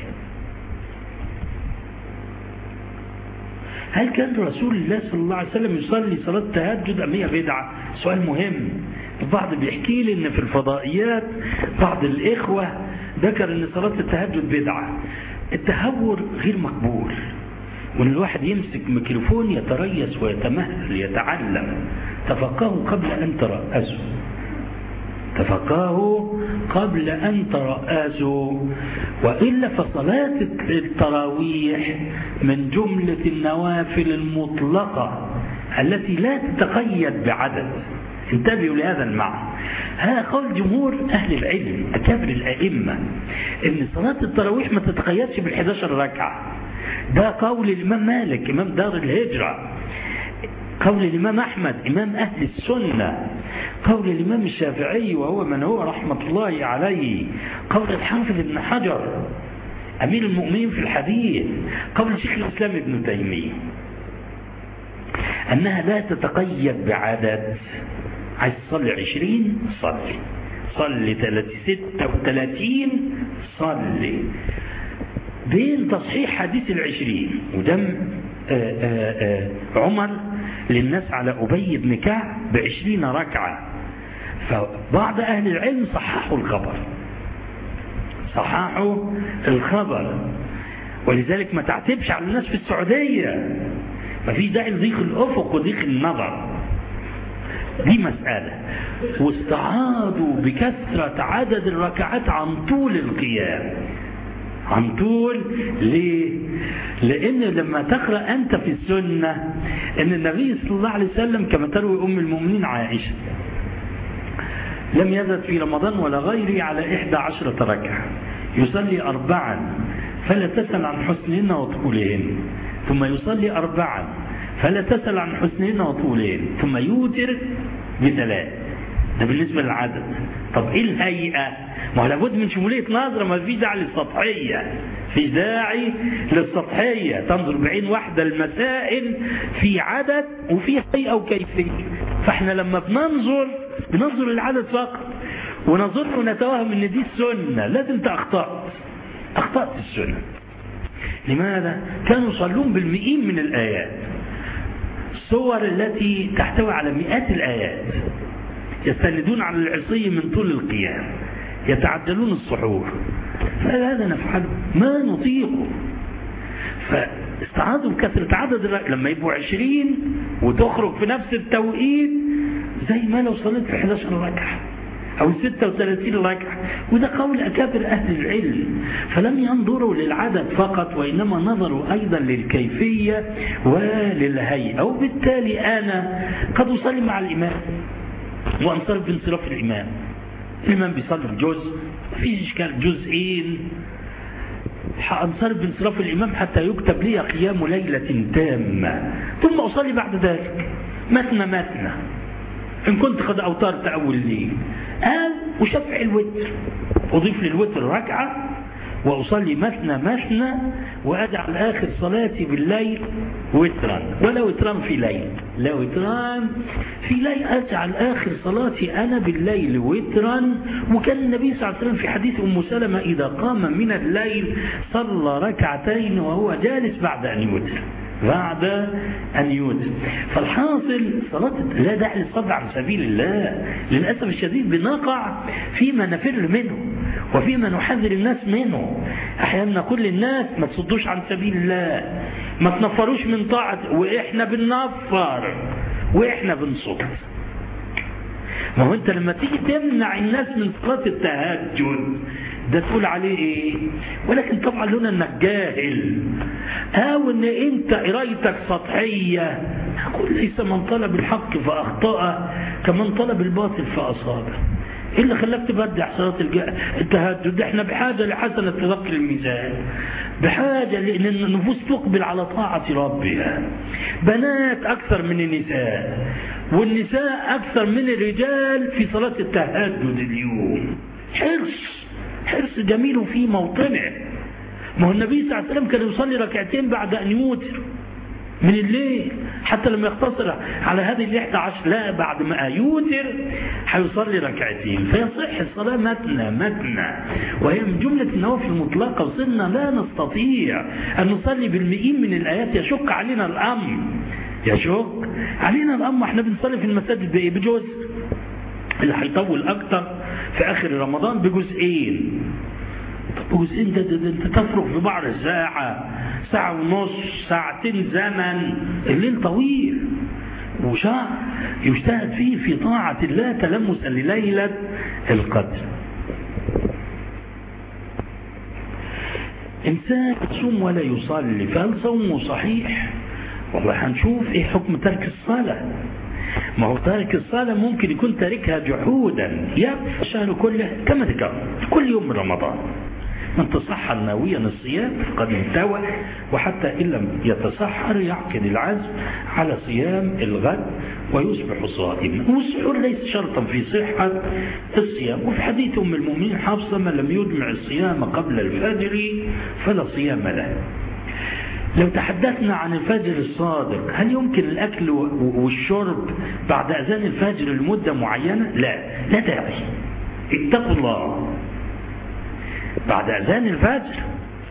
هل كان رسول الله صلى الله عليه وسلم يصلي صلاة التهجد أم هي بدعة؟ سؤال مهم. البعض بيحكي لي إن في الفضائيات بعض الإخوة ذكر إن صلاة التهجد بدعة. التهور غير مقبول. وإن الواحد يمسك ميكروفون يتريث ويتمهل يتعلم. تفقهوا قبل أن ترأسوا. تفقهوا قبل أن ترأسوا وإلا فصلاة التراويح من جملة النوافل المطلقة التي لا تتقيد بعدد انتبهوا لهذا المعنى هذا قول جمهور أهل العلم أكابر الأئمة إن صلاة التراويح ما تتقيدش بال11 ركعة ده قول الإمام مالك إمام دار الهجرة قول الإمام أحمد إمام أهل السنة قول الإمام الشافعي وهو من هو رحمة الله عليه قول الحافظ ابن حجر أمير المؤمنين في الحديث قول شيخ الإسلام ابن تيمية أنها لا تتقيد بعدد عايز تصلي عشرين صلي صلي ستة وثلاثين صلي بين تصحيح حديث العشرين ودم آآ آآ عمر للناس على أبي بن كعب بعشرين ركعة فبعض أهل العلم صححوا الخبر صححوا الخبر ولذلك ما تعتبش على الناس في السعودية ما فيش داعي لضيق الأفق وضيق النظر دي مسألة واستعاضوا بكثرة عدد الركعات عن طول القيام عن طول ليه؟ لأن لما تقرأ أنت في السنة أن النبي صلى الله عليه وسلم كما تروي أم المؤمنين عائشة لم يزد في رمضان ولا غيره على إحدى عشرة ركعة يصلي أربعا فلا تسأل عن حسنهن وطولهن ثم يصلي أربعا فلا تسأل عن حسنهن وطولهن ثم يوتر بثلاث ده بالنسبة للعدد طب إيه الهيئة ما هو لابد من شمولية نظرة ما في داعي للسطحية في داعي للسطحية تنظر بعين واحدة المسائل في عدد وفي هيئة وكيفية فاحنا لما بننظر بننظر للعدد فقط ونظر ونتوهم ان دي السنة لازم انت اخطأت اخطأت السنة لماذا؟ كانوا يصلون بالمئين من الآيات الصور التي تحتوي على مئات الآيات يستندون على العصي من طول القيام يتعدلون الصحور فهذا نفعله ما نطيقه فاستعاضوا بكثرة عدد الركعة لما يبقوا عشرين وتخرج في نفس التوقيت زي ما لو صليت في 11 ركعة أو 36 ركعة وده قول أكابر أهل العلم فلم ينظروا للعدد فقط وإنما نظروا أيضا للكيفية وللهيئة وبالتالي أنا قد أصلي مع الإمام وأنصرف بانصراف الإمام الإمام بيصلي بجزء في إشكال جزئين أنصرف بانصراف الإمام حتى يكتب لي قيام ليلة تامة ثم أصلي بعد ذلك مثنى مثنى إن كنت قد أوترت أول ليل قال وشفع الوتر أضيف للوتر ركعة وأصلي مثنى مثنى وأجعل آخر صلاتي بالليل وترا ولا وتران في ليل لا وتران في ليل أجعل آخر صلاتي أنا بالليل وترا وكان النبي صلى الله عليه وسلم في حديث أم سلمة إذا قام من الليل صلى ركعتين وهو جالس بعد أن يوتر بعد أن يوتر فالحاصل صلاة لا داعي للصبر عن سبيل الله للأسف الشديد بنقع فيما نفر منه وفيما نحذر الناس منه أحيانا نقول للناس ما تصدوش عن سبيل الله ما تنفروش من طاعة وإحنا بننفر وإحنا بنصد ما هو أنت لما تيجي تمنع الناس من صلاة التهجد ده تقول عليه ايه ولكن طبعا لنا انك جاهل او ان انت قرايتك سطحية اقول ليس من طلب الحق فاخطأ كمن طلب الباطل فاصابه ايه اللي خلاك تبدع صلاة التهجد احنا بحاجة لحسنة تذكر الميزان بحاجة لان النفوس تقبل على طاعة ربها بنات اكثر من النساء والنساء اكثر من الرجال في صلاة التهجد اليوم حرص حرص جميل في موطنه ما هو النبي صلى الله عليه وسلم كان يصلي ركعتين بعد أن يوتر من الليل حتى لما يقتصر على هذه الإحدى عشر لا بعد ما يوتر هيصلي ركعتين فيصح الصلاة متنى متنى وهي من جملة النوافل المطلقة وصلنا لا نستطيع أن نصلي بالمئين من الآيات يشق علينا الأمر يشق علينا الأمر احنا بنصلي في المساجد بإيه بجزء اللي هيطول أكتر في آخر رمضان بجزئين طب بجزئين ده, ده, ده انت تفرغ في بعض الساعة ساعة ونص ساعتين زمن الليل طويل وشهر يجتهد فيه في طاعة الله تلمسا لليلة القدر إنسان يصوم ولا يصلي فهل صومه صحيح؟ والله هنشوف إيه حكم ترك الصلاة ما هو تارك الصلاة ممكن يكون تاركها جحودا يبقى الشهر كله كما ذكر كل يوم من رمضان من تصحر ناويا الصيام فقد انتوى وحتى إن لم يتصحر يعقد العزم على صيام الغد ويصبح صائما والسحور ليس شرطا في صحة الصيام وفي حديث أم المؤمنين حفصة من لم يجمع الصيام قبل الفجر فلا صيام له لو تحدثنا عن الفجر الصادق هل يمكن الأكل والشرب بعد أذان الفجر لمدة معينة لا لا داعي اتقوا الله بعد أذان الفجر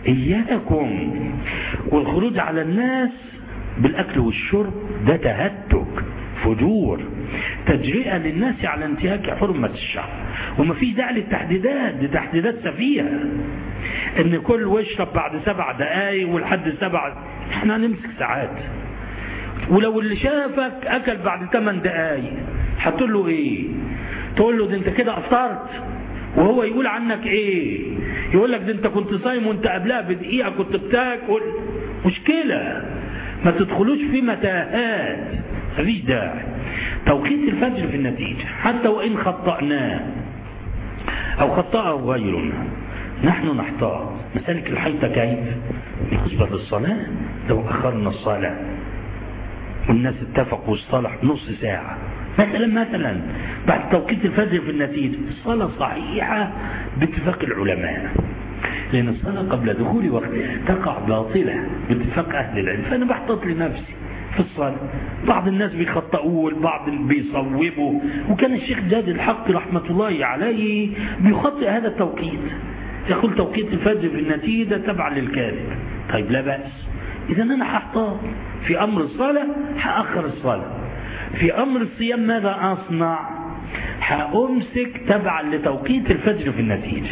إياكم والخروج على الناس بالأكل والشرب ده تهتك فجور تجرئة للناس على انتهاك حرمة الشعب وما فيش داعي للتحديدات دي تحديدات سفيهة ان كل واشرب بعد سبع دقايق ولحد سبع احنا هنمسك ساعات ولو اللي شافك اكل بعد ثمان دقايق هتقول له ايه تقول له ده انت كده افطرت وهو يقول عنك ايه يقول لك ده انت كنت صايم وانت قبلها بدقيقه كنت بتاكل مشكله ما تدخلوش في متاهات مفيش داعي توقيت الفجر في النتيجه حتى وان خطأناه او خطأه غيرنا نحن نحتاط مسالك الحيطة كيف بالنسبة للصلاة لو أخرنا الصلاة والناس اتفقوا واصطلح نص ساعة مثلا مثلا بعد توقيت الفجر في النتيجة الصلاة صحيحة باتفاق العلماء لأن الصلاة قبل دخول وقتها تقع باطلة باتفاق أهل العلم فأنا بحتاط لنفسي في الصلاة بعض الناس بيخطئوا البعض بيصوبوا وكان الشيخ جاد الحق رحمة الله عليه بيخطئ هذا التوقيت يقول توقيت الفجر في النتيجة تبع للكاذب طيب لا بأس إذا أنا هحتاط في أمر الصلاة هأخر الصلاة في أمر الصيام ماذا أصنع هأمسك تبعا لتوقيت الفجر في النتيجة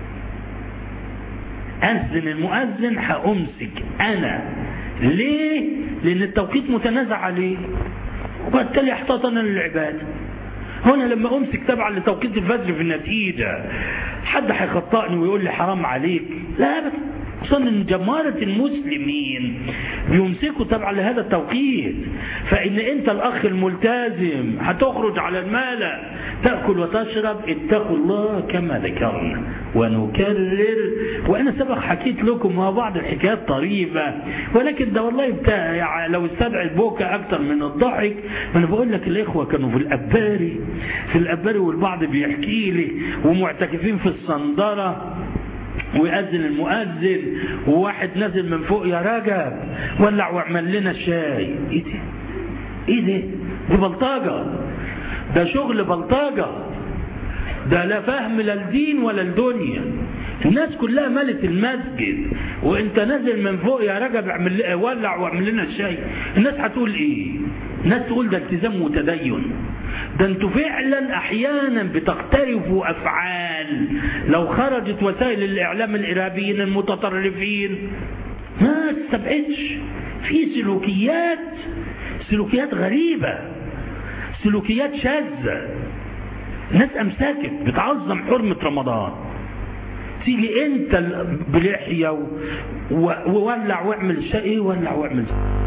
أذن المؤذن هأمسك أنا ليه؟ لأن التوقيت متنازع عليه وبالتالي احتاط أنا للعبادة هنا لما أمسك تبعا لتوقيت الفجر في النتيجة حد هيخطئني ويقول لي حرام عليك لا أبدا خصوصا ان جمارة المسلمين بيمسكوا تبعا لهذا التوقيت فان انت الاخ الملتزم هتخرج على المال تأكل وتشرب اتقوا الله كما ذكرنا ونكرر وانا سبق حكيت لكم مع بعض الحكايات طريبة ولكن ده والله بتاع يعني لو استدعي البكاء اكتر من الضحك ما انا بقول لك الاخوة كانوا في الاباري في الاباري والبعض بيحكي لي ومعتكفين في الصندرة ويأذن المؤذن وواحد نازل من فوق يا رجب ولع واعمل لنا الشاي ايه ده ايه ده دي بلطجة ده شغل بلطجة ده لا فهم لا الدين ولا الدنيا الناس كلها ملت المسجد وانت نازل من فوق يا رجب اعمل ولع واعمل لنا الشاي الناس هتقول ايه الناس تقول ده التزام وتدين ده انتوا فعلا احيانا بتقترفوا افعال لو خرجت وسائل الاعلام الارهابيين المتطرفين ما تستبعدش في سلوكيات سلوكيات غريبة سلوكيات شاذة ناس امساكت بتعظم حرمة رمضان تيجي انت بلحية وولع واعمل شيء ولع واعمل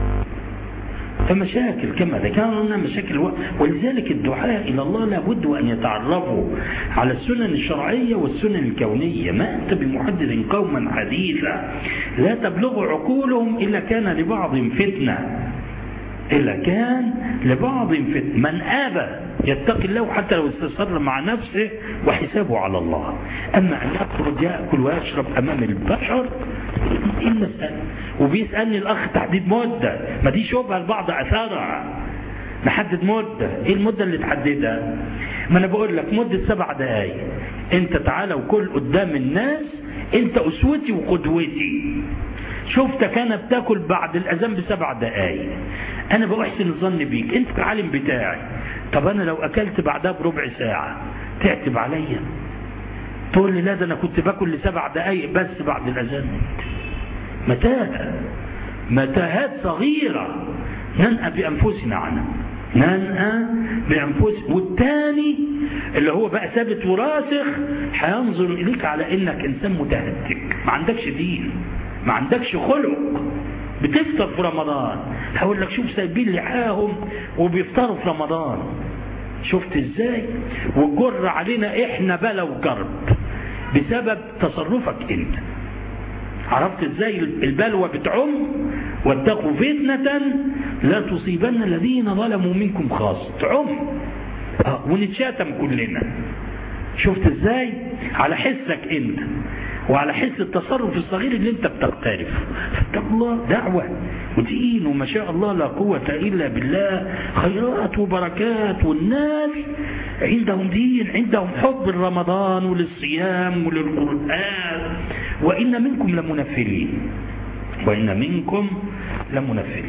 فمشاكل كما ذكرنا مشاكل و... ولذلك الدعاء إلى الله لابد أن يتعرفوا على السنن الشرعية والسنن الكونية ما أنت بمحدد قوما حديثا لا تبلغ عقولهم إلا كان لبعض فتنة إلا كان لبعض فتنة من آبى يتقي الله حتى لو استسر مع نفسه وحسابه على الله أما أن يخرج يأكل ويشرب أمام البشر إيه المسألة وبيسألني الأخ تحديد مدة ما دي شبهة البعض أثارها نحدد مدة إيه المدة اللي تحددها ما أنا بقول لك مدة سبع دقايق أنت تعالى وكل قدام الناس أنت أسوتي وقدوتي شفتك أنا بتاكل بعد الأذان بسبع دقايق أنا بأحسن الظن بيك أنت العالم بتاعي طب أنا لو أكلت بعدها بربع ساعة تعتب عليا تقول لي لا ده أنا كنت باكل لسبع دقايق بس بعد الأذان متاهة متاهات صغيرة ننأى بأنفسنا عنها ننأى بأنفسنا والتاني اللي هو بقى ثابت وراسخ هينظر إليك على إنك إنسان متهتك ما عندكش دين ما عندكش خلق بتفطر في رمضان هقول لك شوف سايبين لحاهم وبيفطروا في رمضان شفت ازاي والجر علينا احنا بلا وكرب بسبب تصرفك انت عرفت ازاي البلوى بتعم واتقوا فتنة لا تصيبن الذين ظلموا منكم خاصة تعم اه ونتشاتم كلنا شفت ازاي على حسك انت وعلى حس التصرف الصغير اللي انت بتقترف فاتقوا الله دعوة ودين وما شاء الله لا قوة إلا بالله خيرات وبركات والناس عندهم دين عندهم حب لرمضان وللصيام وللقرآن وإن منكم لمنفرين وإن منكم لمنفرين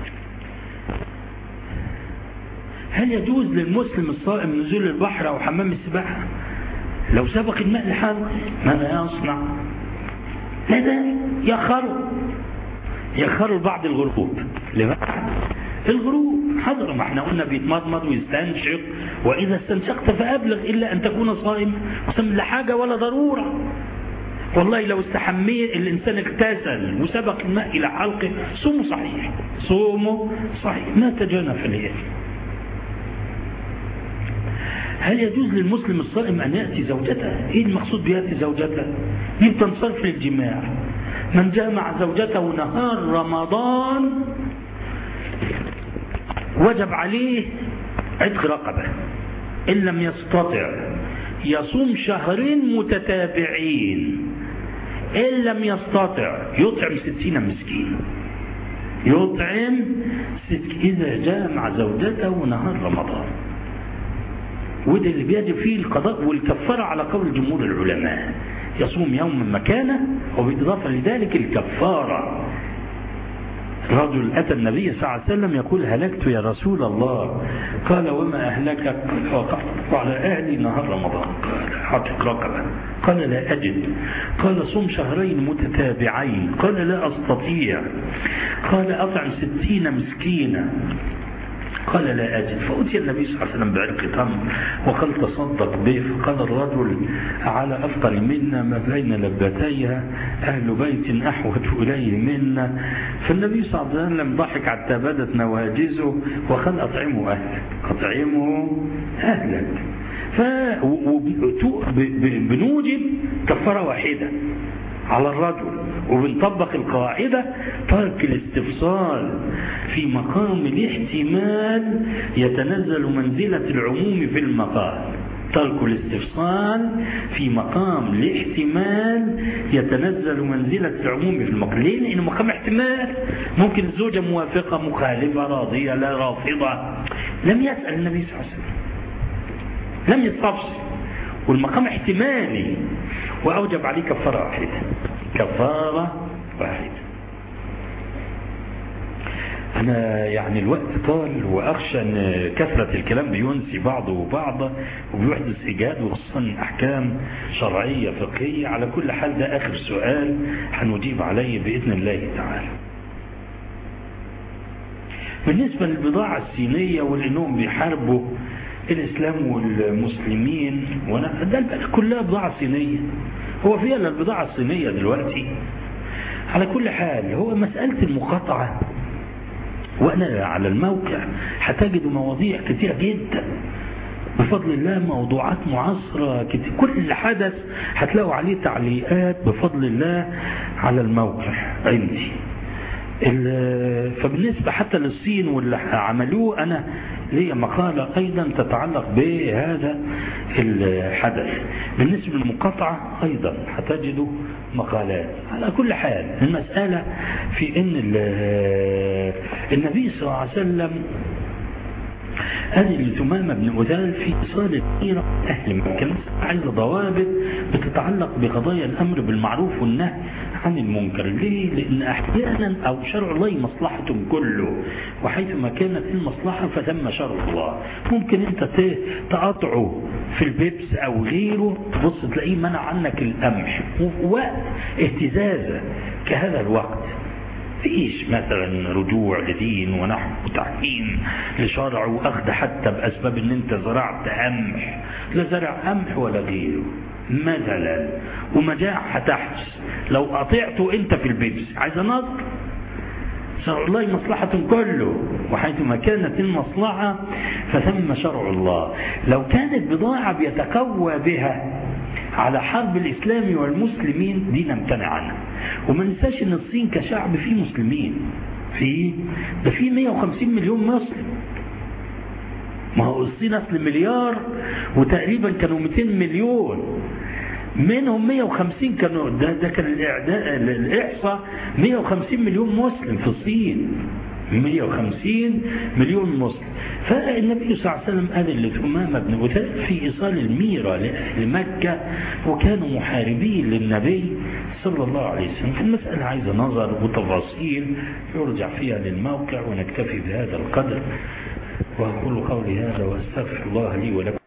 هل يجوز للمسلم الصائم نزول البحر أو حمام السباحة لو سبق الماء لحاله ماذا يصنع ماذا يخروا يخروا بعض الغروب لماذا الغروب حضر ما احنا قلنا بيتمضمض ويستنشق واذا استنشقت فابلغ الا ان تكون صائم لا حاجه ولا ضروره والله لو استحمي الانسان اغتسل وسبق الماء الى حلقه صومه صحيح صومه صحيح ما تجانف الاثم هل يجوز للمسلم الصائم ان ياتي زوجته؟ ايه المقصود بياتي زوجته؟ يبقى انصرف للجماع من جامع زوجته نهار رمضان وجب عليه عتق رقبة إن لم يستطع يصوم شهرين متتابعين إن لم يستطع يطعم ستين مسكين يطعم ست إذا جامع زوجته نهار رمضان وده اللي بيجب فيه القضاء والكفارة على قول جمهور العلماء يصوم يوما مكانه وبإضافة لذلك الكفارة رجل أتى النبي صلى الله عليه وسلم يقول هلكت يا رسول الله قال وما أهلكك قال أهلي نهار رمضان قال حطك رقبة قال لا أجد قال صم شهرين متتابعين قال لا أستطيع قال أطعم ستين مسكينا قال لا أجد فأتي النبي صلى الله عليه وسلم بعرق تمر وقال تصدق به فقال الرجل على أفضل منا ما بين لبتيها أهل بيت أحوج إليه منا فالنبي صلى الله عليه وسلم ضحك حتى بدت نواجزه وقال أطعمه أهلك أطعمه أهلك فبنوجب كفارة واحدة على الرجل وبنطبق القاعدة ترك الاستفصال في مقام الاحتمال يتنزل منزلة العموم في المقال ترك الاستفصال في مقام الاحتمال يتنزل منزلة العموم في المقال ليه؟ لأنه مقام احتمال ممكن الزوجة موافقة مخالفة راضية لا رافضة لم يسأل النبي صلى الله عليه وسلم لم يستفصل والمقام احتمالي وأوجب عليه كفارة واحدة كفارة واحدة أنا يعني الوقت طال وأخشى أن كثرة الكلام بينسي بعضه بعضا وبيحدث إيجاد وخصوصا أحكام شرعية فقهية على كل حال ده آخر سؤال هنجيب عليه بإذن الله تعالى بالنسبة للبضاعة الصينية والإنهم بيحاربوا الإسلام والمسلمين وانا ده كلها بضاعة صينية هو فيها البضاعة الصينية دلوقتي على كل حال هو مسألة المقاطعة وأنا على الموقع هتجد مواضيع كثيرة جدا بفضل الله موضوعات معاصرة كتير كل حدث هتلاقوا عليه تعليقات بفضل الله على الموقع عندي فبالنسبة حتى للصين واللي عملوه أنا لي مقالة أيضا تتعلق بهذا الحدث بالنسبة للمقاطعة أيضا هتجدوا مقالات على كل حال المسألة في أن النبي صلى الله عليه وسلم هذه لثمامة بن أذال في إيصال الخيرة أهل مكة عايزة ضوابط بتتعلق بقضايا الأمر بالمعروف والنهي عن المنكر ليه؟ لأن أحيانا أو شرع الله مصلحة كله وحيثما كانت المصلحة فثم شرع الله ممكن أنت تقطعه في البيبس أو غيره تبص تلاقيه منع عنك القمح ووقت اهتزازة كهذا الوقت فيش مثلا رجوع لدين ونحو تحكيم لشرع واخذ حتى باسباب ان انت زرعت قمح لا زرع قمح ولا غيره مثلا ومجاعة هتحدث لو قطعته انت في البيبس عايز نظر شرع الله مصلحة كله وحيثما كانت المصلحة فثم شرع الله لو كانت بضاعة بيتقوى بها على حرب الإسلام والمسلمين دي نمتنع عنها وما ننساش ان الصين كشعب فيه مسلمين في ده فيه 150 مليون مسلم ما هو الصين اصل مليار وتقريبا كانوا 200 مليون منهم 150 كانوا ده, ده كان الاعداء الاحصاء 150 مليون مسلم في الصين 150 مليون مسلم فالنبي صلى الله عليه وسلم قال لثمامة بن أثال في إيصال الميرة لأهل مكة وكانوا محاربين للنبي صلى الله عليه وسلم المسألة عايزة نظر وتفاصيل يرجع فيها للموقع ونكتفي بهذا القدر وأقول قولي هذا وأستغفر الله لي ولكم